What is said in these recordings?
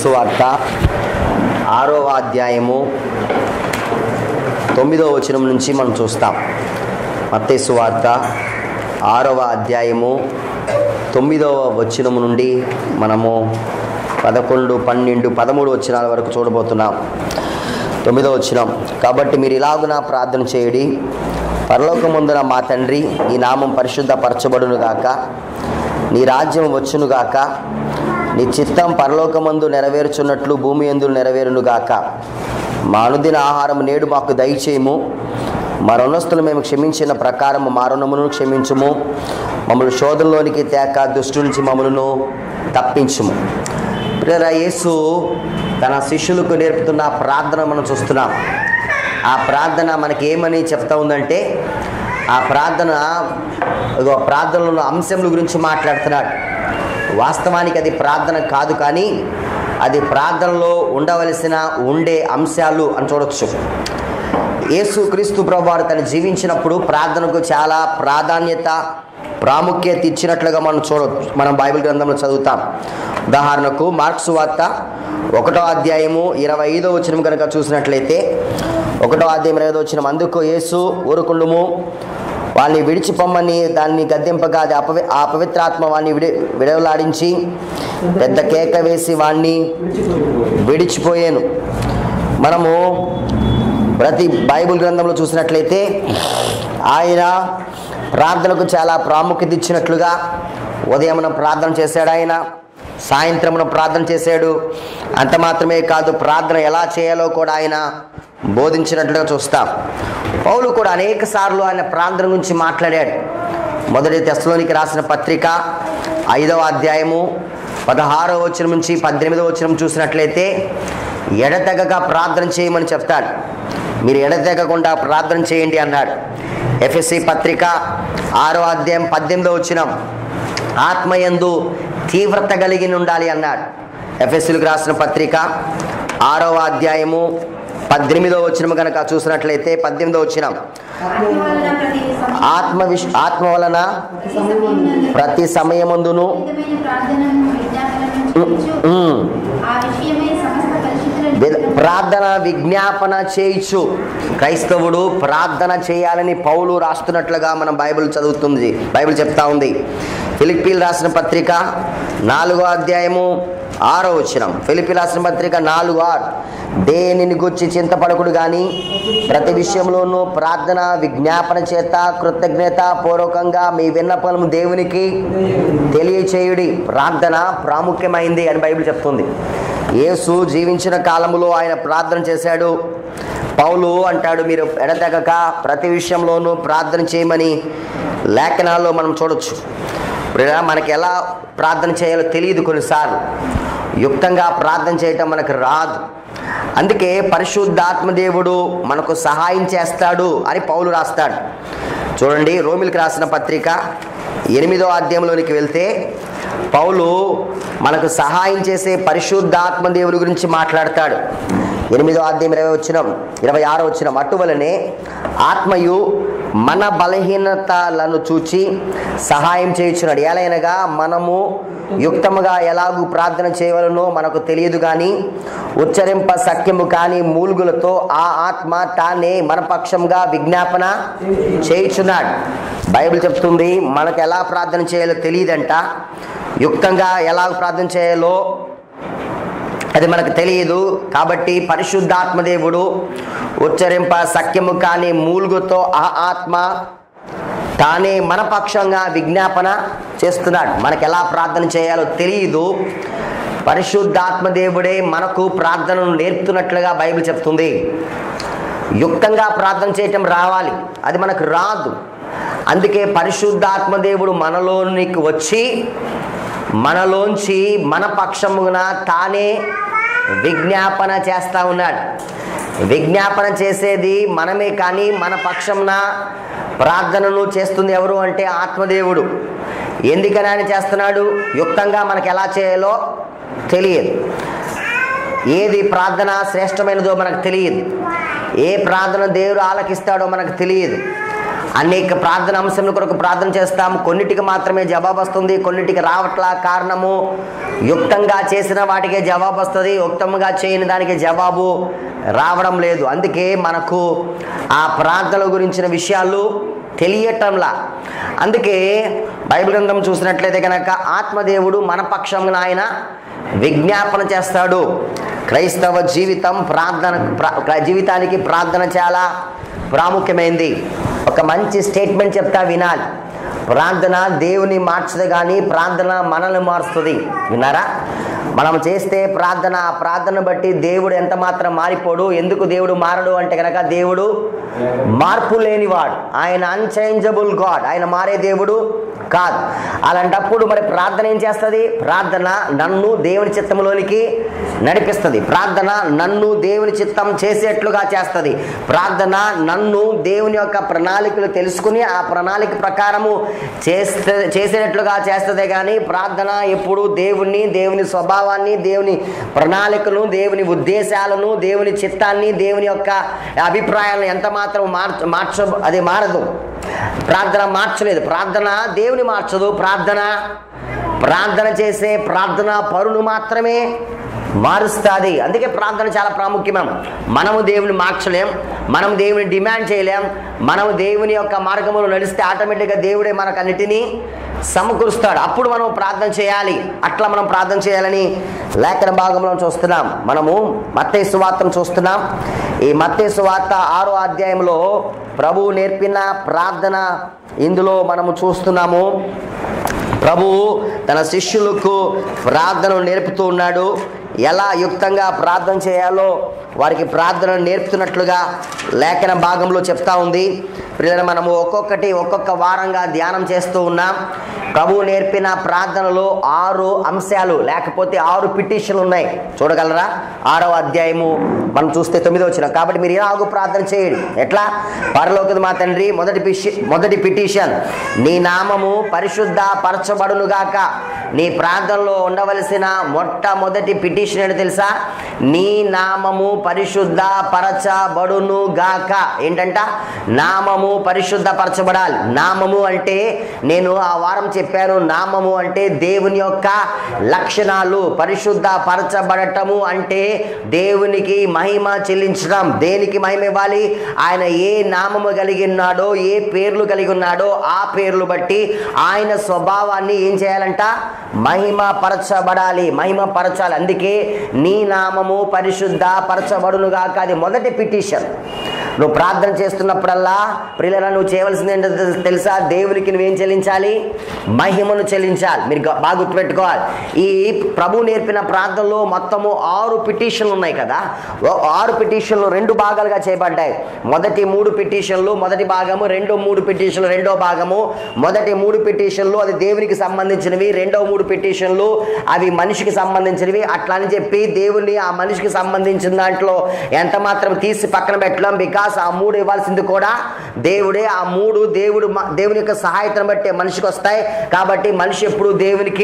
సువార్త ఆరవ అధ్యాయము తొమ్మిదవ వచనం నుంచి మనం చూస్తాం మత్తయి సువార్త ఆరవ అధ్యాయము తొమ్మిదవ వచనం నుండి మనము పదకొండు పన్నెండు పదమూడు వచనాల వరకు చూడబోతున్నాం తొమ్మిదవ వచనం కాబట్టి మీరు ఇలాగున ప్రార్థన చేయడి పరలోకమందున మా తండ్రి నీ నామం పరిశుద్ధపరచబడును గాక నీ రాజ్యం వచ్చును గాక నీ చిత్తం పరలోకమందు నెరవేర్చున్నట్లు భూమి ఎందు నెరవేరును గాక మా అనుదిన ఆహారం నేడు మాకు దయచేయము మా రుణస్తులు మేము క్షమించిన ప్రకారం మా రుణమును క్షమించుము మమ్మల్ని శోధంలోనికి తేక దుష్టు నుంచి మమ్మలను తప్పించుము ప్రియరా యేసు తన శిష్యులకు నేర్పుతున్న ప్రార్థన మనం చూస్తున్నాం ఆ ప్రార్థన మనకి ఏమని చెప్తా ఉందంటే ఆ ప్రార్థన ఇగో ప్రార్థనలో ఉన్న అంశముల గురించి మాట్లాడుతున్నాడు వాస్తవానికి అది ప్రార్థన కాదు కానీ అది ప్రార్థనలో ఉండవలసిన ఉండే అంశాలు అని చూడొచ్చు యేసు క్రీస్తు ప్రభువారు తను జీవించినప్పుడు ప్రార్థనకు చాలా ప్రాధాన్యత ప్రాముఖ్యత ఇచ్చినట్లుగా మనం చూడవచ్చు మనం బైబిల్ గ్రంథంలో చదువుతాం ఉదాహరణకు మార్క్స్ వార్త ఒకటో అధ్యాయము ఇరవై ఐదో వచనం కనుక చూసినట్లయితే ఒకటో అధ్యాయం ఇరవై ఐదో వచనం అందుకు యేసు ఊరుకుండుము వాళ్ళని విడిచిపోమ్మని దాన్ని గద్దెంపగా అది అపవి ఆ పవిత్రాత్మ వాడిని విడి విడవలాడించి పెద్ద కేక వేసి వాణ్ణి విడిచిపోయాను మనము ప్రతి బైబిల్ గ్రంథంలో చూసినట్లయితే ఆయన ప్రార్థనకు చాలా ప్రాముఖ్యత ఇచ్చినట్లుగా ఉదయమున ప్రార్థన చేశాడు ఆయన సాయంత్రమున ప్రార్థన చేశాడు అంత మాత్రమే కాదు ప్రార్థన ఎలా చేయాలో కూడా ఆయన బోధించినట్లుగా చూస్తాం పౌలు కూడా అనేక సార్లు ఆయన ప్రార్థన గురించి మాట్లాడాడు మొదటి తెస్లోనికి రాసిన పత్రిక ఐదవ అధ్యాయము పదహారవ వచనం నుంచి పద్దెనిమిదవ వచనం చూసినట్లయితే ఎడతెగక ప్రార్థన చేయమని చెప్తాడు మీరు ఎడతెగకుండా ప్రార్థన చేయండి అన్నాడు ఎఫ్ఎస్సి పత్రిక ఆరో అధ్యాయం పద్దెనిమిదో వచ్చినం ఆత్మయందు తీవ్రత కలిగి ఉండాలి అన్నాడు ఎఫ్ఎస్సీలకు రాసిన పత్రిక ఆరవ అధ్యాయము పద్దెనిమిదో వచ్చిన కనుక చూసినట్లయితే పద్దెనిమిదో వచ్చినం ఆత్మ విష్ ఆత్మ వలన ప్రతి సమయమందును ఉమ్, విద- ప్రార్థన విజ్ఞాపన చేయించు క్రైస్తవుడు ప్రార్థన చేయాలని పౌలు రాస్తున్నట్లుగా మనం బైబిల్ చదువుతుంది బైబిల్ చెప్తా ఉంది ఫిలిప్పీలు రాసిన పత్రిక నాలుగో అధ్యాయము ఆరో వచనం ఫిలిపి రాసిన పత్రిక నాలుగు ఆరు దేనిని గుర్చి చింతపడకుడు కానీ ప్రతి విషయంలోనూ ప్రార్థన విజ్ఞాపన చేత కృతజ్ఞత పూర్వకంగా మీ విన్నపము దేవునికి తెలియచేయుడి ప్రార్థన ప్రాముఖ్యమైంది అని బైబిల్ చెప్తుంది యేసు జీవించిన కాలములో ఆయన ప్రార్థన చేశాడు పౌలు అంటాడు మీరు ఎడతెగక ప్రతి విషయంలోనూ ప్రార్థన చేయమని లేఖనాల్లో మనం చూడొచ్చు ఇప్పుడు ఇలా మనకి ఎలా ప్రార్థన చేయాలో తెలియదు కొన్నిసార్లు యుక్తంగా ప్రార్థన చేయటం మనకు రాదు అందుకే పరిశుద్ధాత్మ దేవుడు మనకు సహాయం చేస్తాడు అని పౌలు రాస్తాడు చూడండి రోమిల్కి రాసిన పత్రిక ఎనిమిదో అధ్యాయంలోనికి వెళ్తే పౌలు మనకు సహాయం చేసే పరిశుద్ధాత్మ దేవుడి గురించి మాట్లాడతాడు ఎనిమిదో అధ్యాయం ఇరవై వచ్చినం ఇరవై ఆరో వచ్చినం అటువలనే ఆత్మయు మన బలహీనతలను చూచి సహాయం చేయించున్నాడు ఎలైనగా మనము యుక్తముగా ఎలాగూ ప్రార్థన చేయవలనో మనకు తెలియదు కానీ ఉచ్చరింప సఖ్యము కానీ మూలుగులతో ఆ ఆత్మ తానే మన పక్షంగా విజ్ఞాపన చేయించున్నాడు బైబిల్ చెప్తుంది మనకు ఎలా ప్రార్థన చేయాలో తెలియదంట యుక్తంగా ఎలా ప్రార్థన చేయాలో అది మనకు తెలియదు కాబట్టి పరిశుద్ధాత్మదేవుడు ఉచ్చరింప సఖ్యము కానీ మూలుగుతో ఆ ఆత్మ తానే మన పక్షంగా విజ్ఞాపన చేస్తున్నాడు మనకు ఎలా ప్రార్థన చేయాలో తెలియదు పరిశుద్ధాత్మ దేవుడే మనకు ప్రార్థనను నేర్పుతున్నట్లుగా బైబిల్ చెప్తుంది యుక్తంగా ప్రార్థన చేయటం రావాలి అది మనకు రాదు అందుకే పరిశుద్ధాత్మ దేవుడు మనలోనికి వచ్చి మనలోంచి మన పక్షమున తానే విజ్ఞాపన చేస్తా ఉన్నాడు విజ్ఞాపన చేసేది మనమే కానీ మన పక్షంన ప్రార్థనను చేస్తుంది ఎవరు అంటే ఆత్మదేవుడు ఎందుకని ఆయన చేస్తున్నాడు యుక్తంగా మనకు ఎలా చేయాలో తెలియదు ఏది ప్రార్థన శ్రేష్టమైనదో మనకు తెలియదు ఏ ప్రార్థన దేవుడు ఆలకిస్తాడో మనకు తెలియదు అనేక ప్రార్థన అంశముల కొరకు ప్రార్థన చేస్తాం కొన్నిటికి మాత్రమే జవాబు వస్తుంది కొన్నిటికి రావట్లా కారణము యుక్తంగా చేసిన వాటికే జవాబు వస్తుంది యుక్తంగా చేయని దానికి జవాబు రావడం లేదు అందుకే మనకు ఆ ప్రార్థనల గురించిన విషయాలు తెలియటంలా అందుకే బైబిల్ గ్రంథం చూసినట్లయితే కనుక ఆత్మదేవుడు మన పక్షంగా ఆయన విజ్ఞాపన చేస్తాడు క్రైస్తవ జీవితం ప్రార్థన ప్రా- జీవితానికి ప్రార్థన చాలా ప్రాముఖ్యమైంది ఒక మంచి స్టేట్మెంట్ చెప్తా వినాలి ప్రార్థన దేవుని మార్చదు కానీ ప్రార్థన మనల్ని మారుస్తుంది విన్నారా మనం చేస్తే ప్రార్థన ఆ ప్రార్థన బట్టి దేవుడు ఎంత మాత్రం మారిపోడు ఎందుకు దేవుడు మారడు అంటే కనుక దేవుడు మార్పు లేనివాడు ఆయన అన్చేంజబుల్ గాడ్ ఆయన మారే దేవుడు కాదు అలాంటప్పుడు మరి ప్రార్థన ఏం చేస్తుంది ప్రార్థన నన్ను దేవుని చిత్తంలోనికి నడిపిస్తుంది ప్రార్థన నన్ను దేవుని చిత్తం చేసేట్లుగా చేస్తుంది ప్రార్థన నన్ను దేవుని యొక్క ప్రణాళికలు తెలుసుకుని ఆ ప్రణాళిక ప్రకారము చేస్తే చేసేటట్లుగా చేస్తుంది కానీ ప్రార్థన ఎప్పుడు దేవుణ్ణి దేవుని స్వభావాన్ని దేవుని ప్రణాళికను దేవుని ఉద్దేశాలను దేవుని చిత్తాన్ని దేవుని యొక్క అభిప్రాయాలను ఎంత మాత్రం మార్చ మార్చ అది మారదు ప్రార్థన మార్చలేదు ప్రార్థన దేవుని మార్చదు ప్రార్థన ప్రార్థన చేసే ప్రార్థన పరులు మాత్రమే మారుస్తుంది అందుకే ప్రార్థన చాలా ప్రాముఖ్యం మనము దేవుని మార్చలేం మనం దేవుని డిమాండ్ చేయలేం మనము దేవుని యొక్క మార్గంలో నడిస్తే ఆటోమేటిక్గా దేవుడే మనకు అన్నిటినీ సమకూరుస్తాడు అప్పుడు మనం ప్రార్థన చేయాలి అట్లా మనం ప్రార్థన చేయాలని లేఖన భాగంలో చూస్తున్నాం మనము మత్తయి సువార్తను చూస్తున్నాం ఈ మత్తయి సువార్త ఆరో అధ్యాయంలో ప్రభువు నేర్పిన ప్రార్థన ఇందులో మనము చూస్తున్నాము ప్రభువు తన శిష్యులకు ప్రార్థనను నేర్పుతూ ఉన్నాడు ఎలా యుక్తంగా ప్రార్థన చేయాలో వారికి ప్రార్థన నేర్పుతున్నట్లుగా లేఖన భాగంలో చెప్తా ఉంది పిల్లలు మనము ఒక్కొక్కటి ఒక్కొక్క వారంగా ధ్యానం చేస్తూ ఉన్నాం ప్రభువు నేర్పిన ప్రార్థనలో ఆరు అంశాలు లేకపోతే ఆరు పిటిషన్లు ఉన్నాయి చూడగలరా ఆరవ అధ్యాయము మనం చూస్తే తొమ్మిదో వచ్చిన కాబట్టి మీరు ఇలాగూ ప్రార్థన చేయండి ఎట్లా పరలోకది మా తండ్రి మొదటి పిషి మొదటి పిటిషన్ నీ నామము పరిశుద్ధ పరచబడునుగాక నీ ప్రార్థనలో ఉండవలసిన మొట్టమొదటి పిటిషన్ ఏంటో తెలుసా నీ నామము పరిశుద్ధ పరచబడును గాక ఏంటంట నామము పరిశుద్ధ పరచబడాలి నామము అంటే నేను ఆ వారం చెప్పాను నామము అంటే దేవుని యొక్క లక్షణాలు పరిశుద్ధ పరచబడటము అంటే దేవునికి మహిమ చెల్లించడం దేనికి మహిమ ఇవ్వాలి ఆయన ఏ నామము కలిగి ఉన్నాడో ఏ పేర్లు కలిగి ఉన్నాడో ఆ పేర్లు బట్టి ఆయన స్వభావాన్ని ఏం చేయాలంట మహిమ పరచబడాలి మహిమ పరచాలి అందుకే నీ నామము పరిశుద్ధ పరచబడునుగాక అది మొదటి పిటిషన్ నువ్వు ప్రార్థన చేస్తున్నప్పుడల్లా ప్రియులరా నువ్వు చేయవలసింది ఏంటో తెలు- తెలుసా దేవునికి నువ్వేం చెల్లించాలి మహిమను చెల్లించాలి మీరు గ- బాగా గుర్తుపెట్టుకోవాలి ఈ ప్రభు నేర్పిన ప్రార్థనలో మొత్తము ఆరు పిటిషన్లు ఉన్నాయి కదా ఓ ఆరు పిటిషన్లు రెండు భాగాలుగా చేయబడ్డాయి మొదటి మూడు పిటిషన్లు మొదటి భాగము రెండో మూడు పిటిషన్లు రెండో భాగము మొదటి మూడు పిటిషన్లు అది దేవునికి సంబంధించినవి రెండో మూడు పిటిషన్లు అవి మనిషికి సంబంధించినవి అట్లా అని చెప్పి దేవుని ఆ మనిషికి సంబంధించిన దాంట్లో ఎంత మాత్రం తీసి పక్కన పెట్టడం బికాస్ ఆ మూడు ఇవ్వాల్సింది కూడా దేవుడే ఆ మూడు దేవుడు మ- దేవుని యొక్క సహాయతను బట్టి మనిషికి వస్తాయి కాబట్టి మనిషి ఎప్పుడు దేవునికి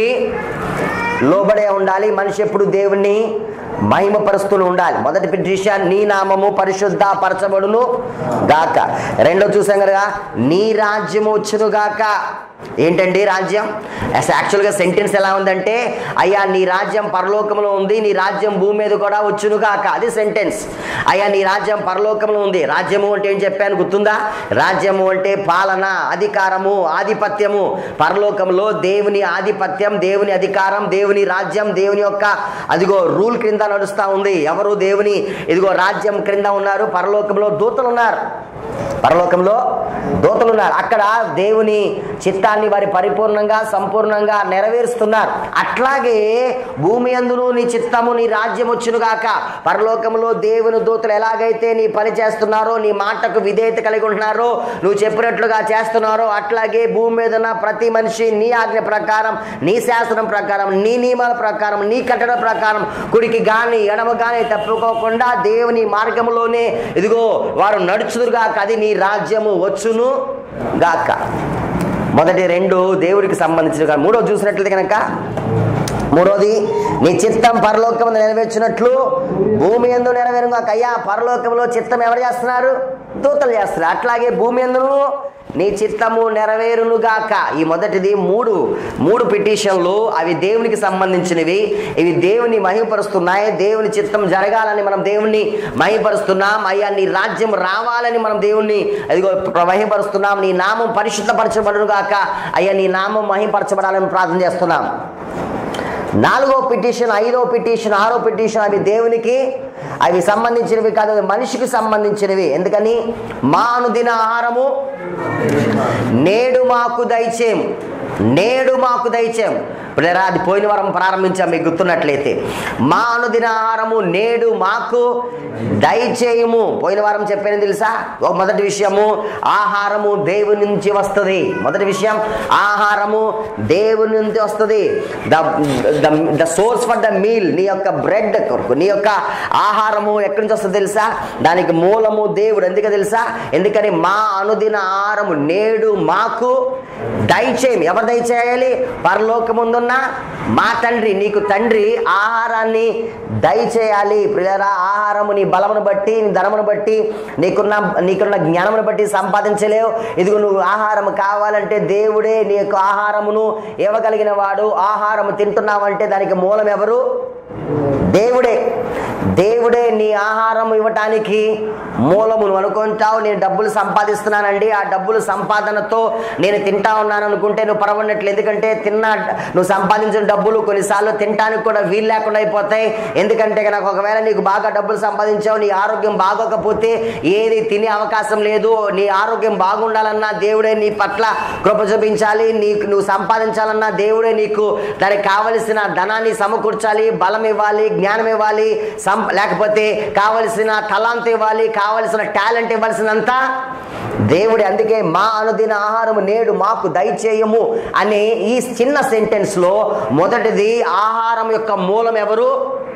లోబడే ఉండాలి మనిషి ఎప్పుడు దేవుణ్ణి మహిమపరుస్తూ ఉండాలి మొదటి పిటిషన్ నీ నామము పరిశుద్ధ పరచబడును గాక రెండో చూసాం కదా నీ రాజ్యము వచ్చును గాక ఏంటండి రాజ్యం అసలు యాక్చువల్గా సెంటెన్స్ ఎలా ఉందంటే అయ్యా నీ రాజ్యం పరలోకంలో ఉంది నీ రాజ్యం భూమి మీద కూడా వచ్చును గాక అది సెంటెన్స్ అయ్యా నీ రాజ్యం పరలోకంలో ఉంది రాజ్యము అంటే ఏం చెప్పాను గుర్తుందా రాజ్యము అంటే పాలన అధికారము ఆధిపత్యము పరలోకంలో దేవుని ఆధిపత్యం దేవుని అధికారం దేవుని రాజ్యం దేవుని యొక్క అదిగో రూల్ క్రింద నడుస్తూ ఉంది ఎవరు దేవుని ఇదిగో రాజ్యం క్రింద ఉన్నారు పరలోకంలో దూతలు ఉన్నారు పరలోకంలో దూతలు ఉన్నారు అక్కడ దేవుని చిత్తాన్ని వారి పరిపూర్ణంగా సంపూర్ణంగా నెరవేరుస్తున్నారు అట్లాగే భూమి అందును నీ చిత్తము నీ రాజ్యం వచ్చునుగాక పరలోకంలో దేవుని దూతలు ఎలాగైతే నీ పని చేస్తున్నారో నీ మాటకు విధేయత కలిగి ఉంటున్నారో నువ్వు చెప్పినట్లుగా చేస్తున్నారో అట్లాగే భూమి మీద ఉన్న ప్రతి మనిషి నీ ఆజ్ఞ ప్రకారం నీ శాసనం ప్రకారం నీ నియమాల ప్రకారం నీ కట్టడ ప్రకారం కుడికి గాని ఎడమ గాని తప్పుకోకుండా దేవుని మార్గంలోనే ఇదిగో వారు నడుచుదురుగాక అది నీ రాజ్యము వచ్చును గాక మొదటి రెండు దేవుడికి సంబంధించిన మూడో చూసినట్లయితే కనుక మూడోది నీ చిత్తం పరలోకము నెరవేర్చినట్లు భూమి ఎందు నెరవేరుగా అయ్యా పరలోకంలో చిత్తం ఎవరు చేస్తున్నారు దూతలు చేస్తున్నారు అట్లాగే భూమి ఎందును నీ చిత్తము నెరవేరునుగాక ఈ మొదటిది మూడు మూడు పిటిషన్లు అవి దేవునికి సంబంధించినవి ఇవి దేవుని మహిమపరుస్తున్నాయి దేవుని చిత్తం జరగాలని మనం దేవుణ్ణి మహిమపరుస్తున్నాం అయ్యా నీ రాజ్యం రావాలని మనం దేవుణ్ణి అదిగో మహిమపరుస్తున్నాం నీ నామం పరిశుద్ధపరచబడునుగాక అయ్యా నీ నామం మహిమపరచబడాలని ప్రార్థన చేస్తున్నాం నాలుగో పిటిషన్ ఐదో పిటిషన్ ఆరో పిటిషన్ అవి దేవునికి అవి సంబంధించినవి కాదు అవి మనిషికి సంబంధించినవి ఎందుకని మా అనుదిన ఆహారము నేడు మాకు దయచేయం నేడు మాకు దయచేయం ఇప్పుడు అది పోయిన వారం ప్రారంభించాం మీకు గుర్తున్నట్లయితే మా అనుదిన ఆహారము నేడు మాకు దయచేయము పోయిన వారం చెప్పాను తెలుసా ఒక మొదటి విషయము ఆహారము దేవుని నుంచి వస్తుంది మొదటి విషయం ఆహారము దేవుని నుంచి వస్తుంది the the source for the meal నీ యొక్క బ్రెడ్ కొరకు నీ యొక్క ఆహారము ఎక్కడి నుంచి వస్తుంది తెలుసా దానికి మూలము దేవుడు ఎందుకు తెలుసా ఎందుకని మా అనుదిన ఆహారము నేడు మాకు దయచేయం ఎవరు దయచేయాలి పరలోకముందున్న మా తండ్రి నీకు తండ్రి ఆహారాన్ని దయచేయాలి ప్రియరా ఆహారము నీ బలమును బట్టి నీ ధనమును బట్టి నీకున్న నీకున్న జ్ఞానమును బట్టి సంపాదించలేవు ఇదిగో నువ్వు ఆహారం కావాలంటే దేవుడే నీ యొక్క ఆహారమును ఇవ్వగలిగిన వాడు ఆహారము తింటున్నావంటే దానికి మూలం ఎవరు దేవుడే దేవుడే నీ ఆహారం ఇవ్వటానికి మూలము నువ్వు అనుకుంటావు నేను డబ్బులు సంపాదిస్తున్నానండి ఆ డబ్బులు సంపాదనతో నేను తింటా ఉన్నాను అనుకుంటే నువ్వు పరవన్నట్లు ఎందుకంటే తిన్న నువ్వు సంపాదించిన డబ్బులు కొన్నిసార్లు తినడానికి కూడా వీలు లేకుండా అయిపోతాయి ఎందుకంటే కనుక ఒకవేళ నీకు బాగా డబ్బులు సంపాదించావు నీ ఆరోగ్యం బాగోకపోతే ఏది తినే అవకాశం లేదు నీ ఆరోగ్యం బాగుండాలన్నా దేవుడే నీ పట్ల కృప చూపించాలి నీకు నువ్వు సంపాదించాలన్నా దేవుడే నీకు దానికి కావలసిన ధనాన్ని సమకూర్చాలి బలం ఇవ్వాలి జ్ఞానం ఇవ్వాలి సం లేకపోతే కావలసిన తలాంత ఇవ్వాలి కావలసిన టాలెంట్ ఇవ్వాల్సినంత దేవుడి అందుకే మా అనుదిన ఆహారము నేడు మాకు దయచేయము అనే ఈ చిన్న సెంటెన్స్ లో మొదటిది ఆహారం యొక్క మూలం ఎవరు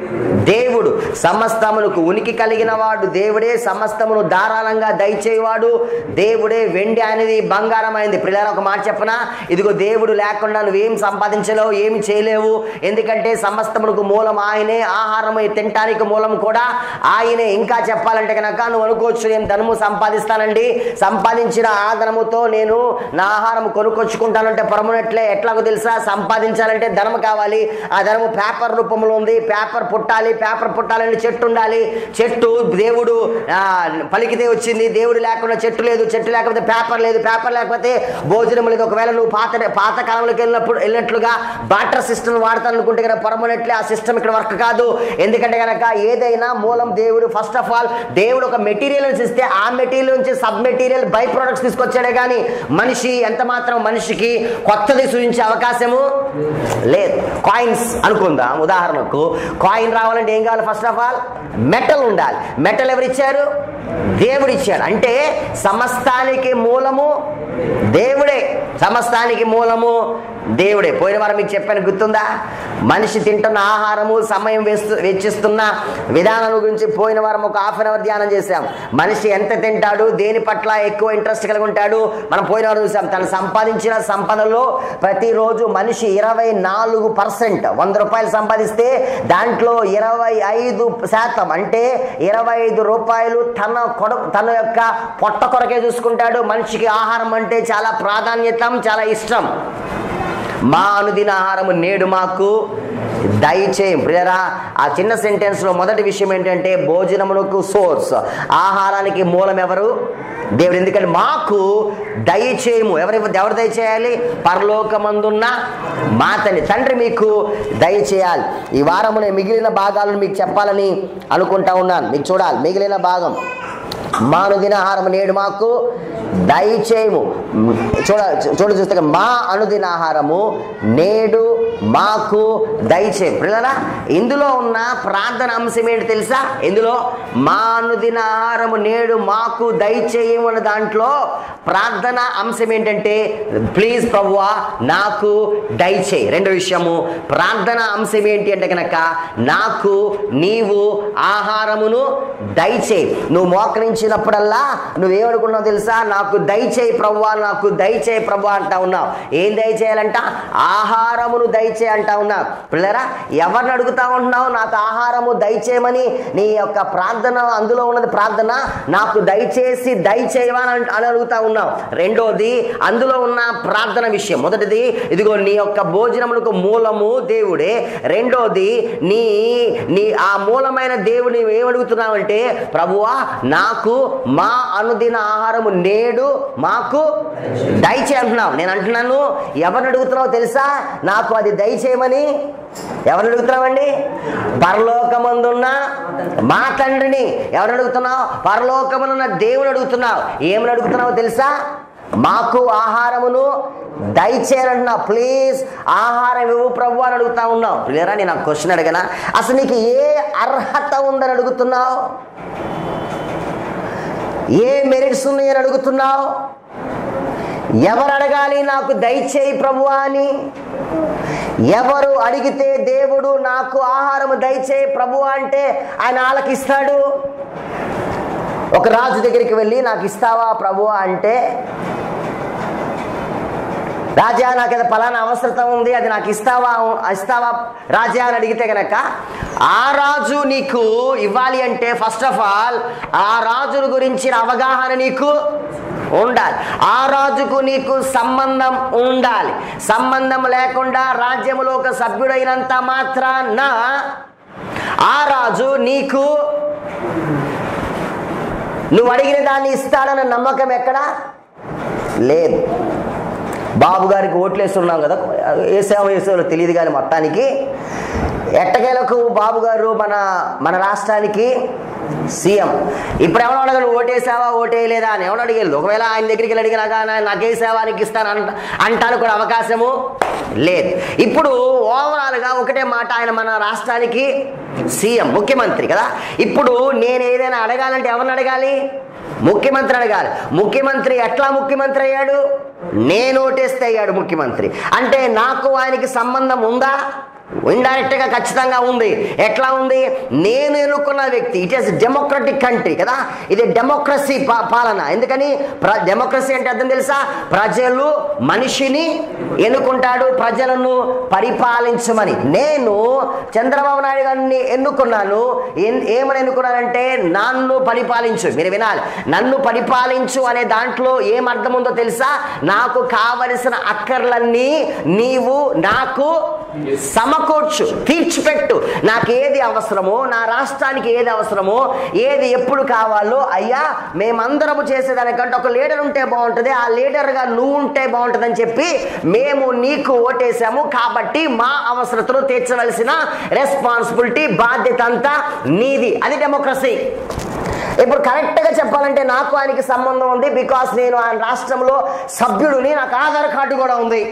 దేవుడు సమస్తమునకు ఉనికి కలిగిన వాడు దేవుడే సమస్తమును ధారాళంగా దయచేయవాడు దేవుడే వెండి అనేది బంగారం అయింది పిల్లల ఒక మాట చెప్పనా ఇదిగో దేవుడు లేకుండా నువ్వేం సంపాదించలేవు ఏమి చేయలేవు ఎందుకంటే సమస్తమునకు మూలం ఆయనే ఆహారం తినటానికి మూలం కూడా ఆయనే ఇంకా చెప్పాలంటే కనుక నువ్వు అనుకోవచ్చు నేను ధనము సంపాదిస్తానండి సంపాదించిన ఆ ధనముతో నేను నా ఆహారం కొనుక్కొచ్చుకుంటానంటే పొరమునట్లే ఎట్లాగో తెలుసా సంపాదించాలంటే ధనము కావాలి ఆ ధనము పేపర్ రూపంలో ఉంది పేపర్ పుట్టాలి పేపర్ పుట్టాలని చెట్టు ఉండాలి చెట్టు దేవుడు ఆ, పలికితే వచ్చింది దేవుడు లేకుండా చెట్టు లేదు చెట్టు లేకపోతే పేపర్ లేదు పేపర్ లేకపోతే భోజనం లేదు ఒకవేళ నువ్వు పాత పాత కాలంలోకి వెళ్ళినప్పుడు వెళ్ళినట్లుగా బాటర్ సిస్టమ్ వాడతాను అనుకుంటే కనుక పరమనెట్లే ఆ సిస్టమ్ ఇక్కడ వర్క్ కాదు ఎందుకంటే కనుక ఏదైనా మూలం దేవుడు ఫస్ట్ ఆఫ్ ఆల్ దేవుడు ఒక మెటీరియల్ ఇస్తే ఆ మెటీరియల్ నుంచి సబ్ మెటీరియల్ బై ప్రొడక్ట్స్ తీసుకొచ్చాడే కానీ మనిషి ఎంత మాత్రం మనిషికి కొత్తది సూచించే అవకాశము లేదు కాయిన్స్ అనుకుందాం ఉదాహరణకు కాయిన్ రావాలంటే ఏం కావాలి ఫస్ట్ ఆఫ్ ఆల్ మెటల్ ఉండాలి మెటల్ ఎవరు ఇచ్చారు దేవుడు ఇచ్చాడు అంటే సమస్తానికి మూలము దేవుడే సమస్తానికి మూలము దేవుడే పోయిన వారం మీకు చెప్పాను గుర్తుందా మనిషి తింటున్న ఆహారము సమయం వేస్తు వెచ్చిస్తున్న విధానం గురించి పోయిన వారం ఒక హాఫ్ అన్ అవర్ ధ్యానం చేశాం మనిషి ఎంత తింటాడు దేని పట్ల ఎక్కువ ఇంట్రెస్ట్ కలిగి ఉంటాడు మనం పోయిన వారం చూసాం తను సంపాదించిన సంపదలో ప్రతిరోజు మనిషి ఇరవై నాలుగు పర్సెంట్ వంద రూపాయలు సంపాదిస్తే దాంట్లో ఇరవై ఐదు శాతం అంటే ఇరవై ఐదు రూపాయలు తన కొడ తన యొక్క పొట్ట కొరకే చూసుకుంటాడు మనిషికి ఆహారం అంటే చాలా ప్రాధాన్యత చాలా ఇష్టం మా అనుదిన ఆహారము నేడు మాకు దయచేయం ప్రియరా ఆ చిన్న సెంటెన్స్ లో మొదటి విషయం ఏంటంటే భోజనమునకు సోర్స్ ఆహారానికి మూలం ఎవరు దేవుడు ఎందుకంటే మాకు దయచేయము ఎవరి ఎవరు దయచేయాలి పరలోకమందున్న మా తండ్రి తండ్రి మీకు దయచేయాలి ఈ వారమునే మిగిలిన భాగాలను మీకు చెప్పాలని అనుకుంటా ఉన్నాను మీకు చూడాలి మిగిలిన భాగం మానుదిన ఆహారం నేడు మాకు దయచేయము చూడ చూడ చూస్తే మా అనుదిన ఆహారము నేడు మాకు దయచేయం పిల్లరా ఇందులో ఉన్న ప్రార్థన అంశం ఏంటి తెలుసా ఇందులో మా అనుదిన ఆహారము నేడు మాకు దయచేయము అనే దాంట్లో ప్రార్థన అంశం ఏంటంటే ప్లీజ్ ప్రభువా నాకు దయచేయి రెండో విషయము ప్రార్థన అంశం ఏంటి అంటే కనుక నాకు నీవు ఆహారమును దయచేయి నువ్వు మోకరించినప్పుడల్లా నువ్వేమనుకున్నావు తెలుసా నా నాకు దయచేయి ప్రభువా నాకు దయచేయి ప్రభు అంటా ఉన్నావు ఏం దయచేయాలంట ఆహారమును దయచేయి అంటా ఉన్నావు పిల్లరా ఎవరిని అడుగుతా ఉంటున్నావు నాకు ఆహారము దయచేయమని నీ యొక్క ప్రార్థన అందులో ఉన్నది ప్రార్థన నాకు దయచేసి దయచేయమని అంట- అని అడుగుతా ఉన్నావు రెండోది అందులో ఉన్న ప్రార్థన విషయం మొదటిది ఇదిగో నీ యొక్క భోజనములకు మూలము దేవుడే రెండోది నీ నీ ఆ మూలమైన దేవుని ఏమడుగుతున్నావంటే ప్రభువా నాకు మా అనుదిన ఆహారము నేడు మాకు దయచే అంటున్నావు నేను అంటున్నాను ఎవరిని అడుగుతున్నావు తెలుసా నాకు అది దయచేయమని ఎవరిని అడుగుతున్నావండి పరలోకమందున్న మా తండ్రిని ఎవరిని అడుగుతున్నావు పరలోకమునున్న దేవుని అడుగుతున్నావు ఏమని అడుగుతున్నావు తెలుసా మాకు ఆహారమును దయచేయంటున్నా ప్లీజ్ ఆహారం ఇవ్వు ప్రభు అని అడుగుతా ఉన్నావు లేరా నేను నాకు క్వశ్చన్ అడగనా అసలు నీకు ఏ అర్హత ఉందని అడుగుతున్నావు ఏ మెరిట్స్ ఉన్నాయని అడుగుతున్నావు ఎవరు అడగాలి నాకు దయచేయి ప్రభువా అని ఎవరు అడిగితే దేవుడు నాకు ఆహారము దయచేయి ప్రభు అంటే ఆయన ఆలకిస్తాడు ఒక రాజు దగ్గరికి వెళ్ళి నాకు ఇస్తావా ప్రభు అంటే రాజా నాకు ఏదో పలానా అవసరత ఉంది అది నాకు ఇస్తావా ఇస్తావా రాజా అని అడిగితే గనక ఆ రాజు నీకు ఇవ్వాలి అంటే ఫస్ట్ ఆఫ్ ఆల్ ఆ రాజుల గురించిన అవగాహన నీకు ఉండాలి ఆ రాజుకు నీకు సంబంధం ఉండాలి సంబంధం లేకుండా రాజ్యములో ఒక సభ్యుడైనంత మాత్రాన ఆ రాజు నీకు నువ్వు అడిగిన దాన్ని ఇస్తాడన్న నమ్మకం ఎక్కడా లేదు బాబు గారికి ఓట్లు వేస్తున్నాం కదా వేసామో వేసామో తెలియదు కానీ మొత్తానికి ఎట్టకేలకు బాబు గారు మన మన రాష్ట్రానికి సీఎం ఇప్పుడు ఎవరు అడగలు ఓటేసావా ఓటేయలేదా అని ఎవరు అడిగేది ఒకవేళ ఆయన దగ్గరికి వెళ్ళి అడిగినా కానీ నాకేసావా నీకు ఇస్తాను అంట అంటాను కూడా అవకాశము లేదు ఇప్పుడు ఓవరాల్గా ఒకటే మాట ఆయన మన రాష్ట్రానికి సీఎం ముఖ్యమంత్రి కదా ఇప్పుడు నేను ఏదైనా అడగాలంటే ఎవరిని అడగాలి ముఖ్యమంత్రి అడగాలి ముఖ్యమంత్రి ఎట్లా ముఖ్యమంత్రి అయ్యాడు నేను ఓటేస్తే అయ్యాడు ముఖ్యమంత్రి అంటే నాకు ఆయనకి సంబంధం ఉందా ఇండైరెక్ట్ గా ఖచ్చితంగా ఉంది ఎట్లా ఉంది నేను ఎన్నుకున్న వ్యక్తి ఇట్ ఈస్ డెమోక్రటిక్ కంట్రీ కదా ఇది డెమోక్రసీ పా- పాలన ఎందుకని ప్ర డెమోక్రసీ అంటే అర్థం తెలుసా ప్రజలు మనిషిని ఎన్నుకుంటాడు ప్రజలను పరిపాలించమని నేను చంద్రబాబు నాయుడు గారిని ఎన్నుకున్నాను ఏం- ఏమని ఎన్నుకున్నానంటే నన్ను పరిపాలించు మీరు వినాలి నన్ను పరిపాలించు అనే దాంట్లో ఏం అర్థం ఉందో తెలుసా నాకు కావలసిన అక్కర్లన్నీ నీవు నాకు సమకూర్చు తీర్చిపెట్టు నాకు ఏది అవసరమో నా రాష్ట్రానికి ఏది అవసరమో ఏది ఎప్పుడు కావాలో అయ్యా మేమందరము చేసేదానికంటే ఒక లీడర్ ఉంటే బాగుంటుంది ఆ లీడర్గా నువ్వు ఉంటే బాగుంటుందని చెప్పి మేము నీకు ఓటేసాము కాబట్టి మా అవసరతను తీర్చవలసిన రెస్పాన్సిబిలిటీ బాధ్యత అంతా నీది అది డెమోక్రసీ ఇప్పుడు కరెక్ట్గా చెప్పాలంటే నాకు ఆయనకి సంబంధం ఉంది బికాస్ నేను ఆయన రాష్ట్రంలో సభ్యుడిని నాకు ఆధార్ కార్డు కూడా ఉంది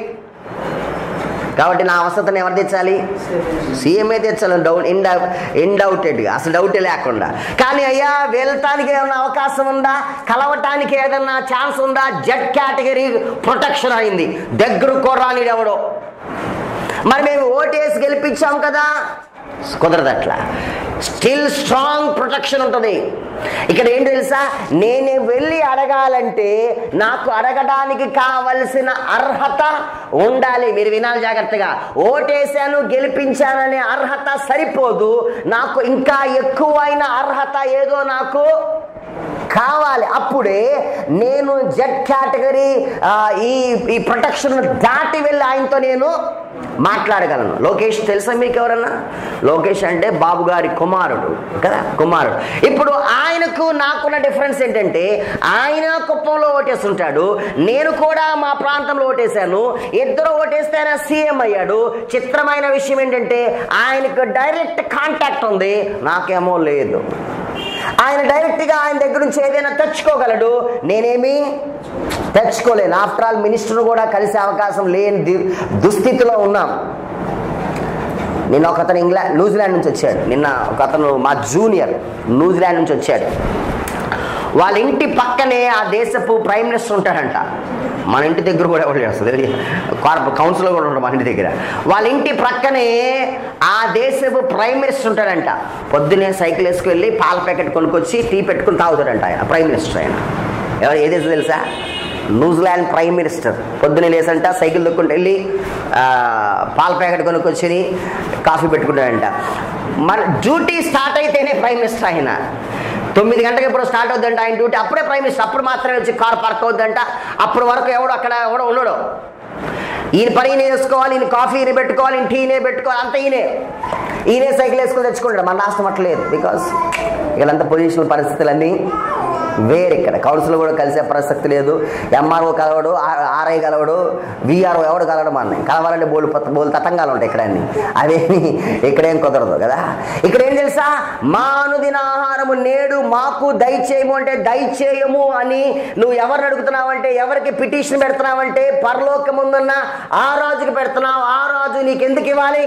కాబట్టి నా అవసరతను ఎవరు తెచ్చాలి సీఎంఏ తెచ్చాలి డౌట్ ఇండౌ ఇండౌటెడ్గా అసలు డౌటే లేకుండా కానీ అయ్యా వెళ్తానికి ఏమైనా అవకాశం ఉందా కలవటానికి ఏదన్నా ఛాన్స్ ఉందా జెడ్ కేటగిరీ ప్రొటెక్షన్ అయింది దగ్గర కొర్రాని ఎవడో మరి మేము ఓటేసి గెలిపించాం కదా కుదరదు అట్లా స్టిల్ స్ట్రాంగ్ ప్రొటెక్షన్ ఉంటుంది ఇక్కడ ఏంటి తెలుసా నేను వెళ్ళి అడగాలంటే నాకు అడగడానికి కావలసిన అర్హత ఉండాలి మీరు వినాలి జాగ్రత్తగా ఓటేశాను గెలిపించాననే అర్హత సరిపోదు నాకు ఇంకా ఎక్కువైన అర్హత ఏదో నాకు కావాలి అప్పుడే నేను జెడ్ కేటగిరీ ఆ, ఈ ఈ ప్రొటెక్షన్ దాటి వెళ్ళి ఆయనతో నేను మాట్లాడగలను లోకేష్ తెలుసా మీకు ఎవరన్నా లోకేష్ అంటే బాబు గారి కుమారుడు కదా కుమారుడు ఇప్పుడు ఆయనకు నాకున్న డిఫరెన్స్ ఏంటంటే ఆయన కుప్పంలో ఓటేస్తుంటాడు నేను కూడా మా ప్రాంతంలో ఓటేశాను ఇద్దరు ఓటేస్తే ఆయన సీఎం అయ్యాడు చిత్రమైన విషయం ఏంటంటే ఆయనకు డైరెక్ట్ కాంటాక్ట్ ఉంది నాకేమో లేదు ఆయన డైరెక్ట్గా ఆయన దగ్గర నుంచి ఏదైనా తెచ్చుకోగలడు నేనేమి తెచ్చుకోలేను ఆఫ్టర్ ఆల్ మినిస్టర్ కూడా కలిసే అవకాశం లేని ది- దుస్థితిలో ఉన్నాం నిన్న ఒక అతను ఇంగ్లాండ్ న్యూజిలాండ్ నుంచి వచ్చాడు నిన్న ఒక అతను మా జూనియర్ న్యూజిలాండ్ నుంచి వచ్చాడు వాళ్ళ ఇంటి పక్కనే ఆ దేశపు ప్రైమ్ మినిస్టర్ ఉంటాడంట మన ఇంటి దగ్గర కూడా ఎవరు చేస్తుంది కార్పొ కౌన్సిలర్ కూడా ఉంటాడు మన ఇంటి దగ్గర వాళ్ళ ఇంటి ప్రక్కనే ఆ దేశపు ప్రైమ్ మినిస్టర్ ఉంటాడంట పొద్దునే సైకిల్ వేసుకెళ్ళి పాల ప్యాకెట్ కొనుక్కొచ్చి టీ పెట్టుకుని తాగుతాడంట ఆయన ప్రైమ్ మినిస్టర్ ఆయన ఎవరు ఏ దేశం తెలుసా న్యూజిలాండ్ ప్రైమ్ మినిస్టర్ పొద్దున్నే లేసంట సైకిల్ దొక్కుంటూ వెళ్ళి ఆ, పాల ప్యాకెట్ కొనుక్కొచ్చి కాఫీ పెట్టుకుంటాడంట మన డ్యూటీ స్టార్ట్ అయితేనే ప్రైమ్ మినిస్టర్ ఆయన తొమ్మిది గంటలకు ఇప్పుడు స్టార్ట్ అవుద్దంట ఆయన డ్యూటీ అప్పుడే ప్రైమ్ మినిస్టర్ అప్పుడు మాత్రమే వచ్చి కార్ పార్క్ అవుద్దంట అప్పుడు వరకు ఎవడు అక్కడ ఎవడో ఉండడు ఈయన పని ఈయన వేసుకోవాలి ఈయన కాఫీ ఈయన పెట్టుకోవాలి ఈయన టీ ఈయనే పెట్టుకోవాలి అంతా ఈయనే ఈయనే సైకిల్ వేసుకొని తెచ్చుకుంటాడు మన రాష్ట్రం అట్లేదు బికాస్ ఇక్కడంతా పొజిషన్ పరిస్థితులన్నీ వేరే ఇక్కడ కౌన్సిల్ కూడా కలిసే ప్రసక్తి లేదు ఎంఆర్ఓ కలవడు ఆర్ఐ కలవడు విఆర్ఓ ఎవడు కలవడు మన కలవాలంటే బోలు పత్త- బోలు తతంగాలు ఉంటాయి ఇక్కడ అన్ని అవేమి ఇక్కడేం కుదరదు కదా ఇక్కడ ఏం తెలుసా మా అనుదిన ఆహారము నేడు మాకు దయచేయము అంటే దయచేయము అని నువ్వు ఎవరిని అడుగుతున్నావు అంటే ఎవరికి పిటిషన్ పెడుతున్నావంటే పరలోకముందున్న ఆ రాజుకి పెడుతున్నావు ఆ రాజు నీకు ఎందుకు ఇవ్వాలి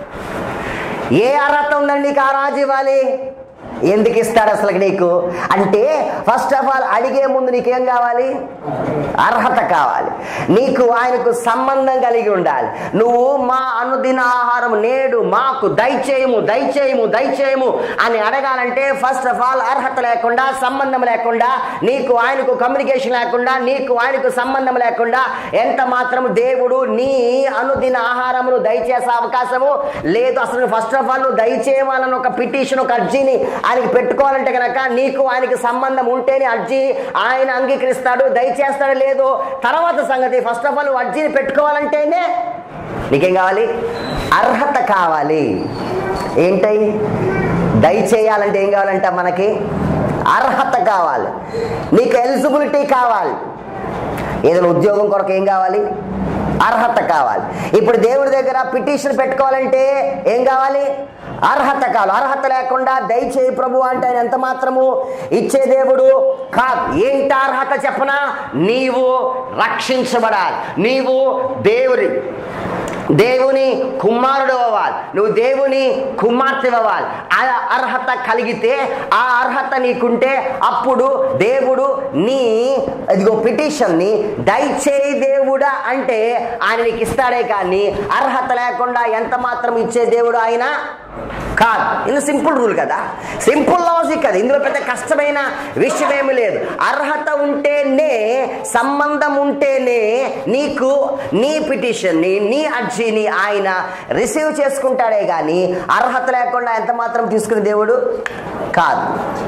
ఏ అర్హత ఉందండి నీకు ఆ రాజు ఇవ్వాలి ఎందుకు ఇస్తాడు అసలు నీకు అంటే ఫస్ట్ ఆఫ్ ఆల్ అడిగే ముందు నీకేం కావాలి అర్హత కావాలి నీకు ఆయనకు సంబంధం కలిగి ఉండాలి నువ్వు మా అనుదిన ఆహారం నేడు మాకు దయచేయము దయచేయము దయచేయము అని అడగాలంటే ఫస్ట్ ఆఫ్ ఆల్ అర్హత లేకుండా సంబంధం లేకుండా నీకు ఆయనకు కమ్యూనికేషన్ లేకుండా నీకు ఆయనకు సంబంధం లేకుండా ఎంత మాత్రం దేవుడు నీ అనుదిన ఆహారమును దయచేసే అవకాశము లేదు అసలు ఫస్ట్ ఆఫ్ ఆల్ నువ్వు దయచేయవాలని ఒక పిటిషన్ ఒక అర్జీని ఆయనకి పెట్టుకోవాలంటే కనుక నీకు ఆయనకి సంబంధం ఉంటేనే అర్జీ ఆయన అంగీకరిస్తాడు దయచేస్తాడు లేదు తర్వాత సంగతి ఫస్ట్ ఆఫ్ ఆల్ నువ్వు అర్జీని పెట్టుకోవాలంటేనే నీకేం కావాలి అర్హత కావాలి ఏంటై దయచేయాలంటే ఏం కావాలంట మనకి అర్హత కావాలి నీకు ఎలిజిబిలిటీ కావాలి ఏదైనా ఉద్యోగం కొరకు ఏం కావాలి అర్హత కావాలి ఇప్పుడు దేవుడి దగ్గర పిటిషన్ పెట్టుకోవాలంటే ఏం కావాలి అర్హత కావాలి అర్హత లేకుండా దయచేయి ప్రభు అంటే ఆయన ఎంత మాత్రము ఇచ్చే దేవుడు కాదు ఏంటి అర్హత చెప్పనా నీవు రక్షించబడాలి నీవు దేవుడి దేవుని కుమారుడు అవ్వాలి నువ్వు దేవుని కుమార్తె అవ్వాలి ఆ అర్హత కలిగితే ఆ అర్హత నీకుంటే అప్పుడు దేవుడు నీ ఇదిగో పిటిషన్ని దయచేయి దేవుడా అంటే ఆయన నీకు ఇస్తాడే కానీ అర్హత లేకుండా ఎంత మాత్రం ఇచ్చే దేవుడు ఆయన కాదు ఇది సింపుల్ రూల్ కదా సింపుల్ లాజిక్ కదా ఇందులో పెద్ద కష్టమైన విషయం ఏమి లేదు అర్హత ఉంటేనే సంబంధం ఉంటేనే నీకు నీ పిటిషన్ని నీ అర్జీని ఆయన రిసీవ్ చేసుకుంటాడే కానీ అర్హత లేకుండా ఎంత మాత్రం తీసుకునే దేవుడు కాదు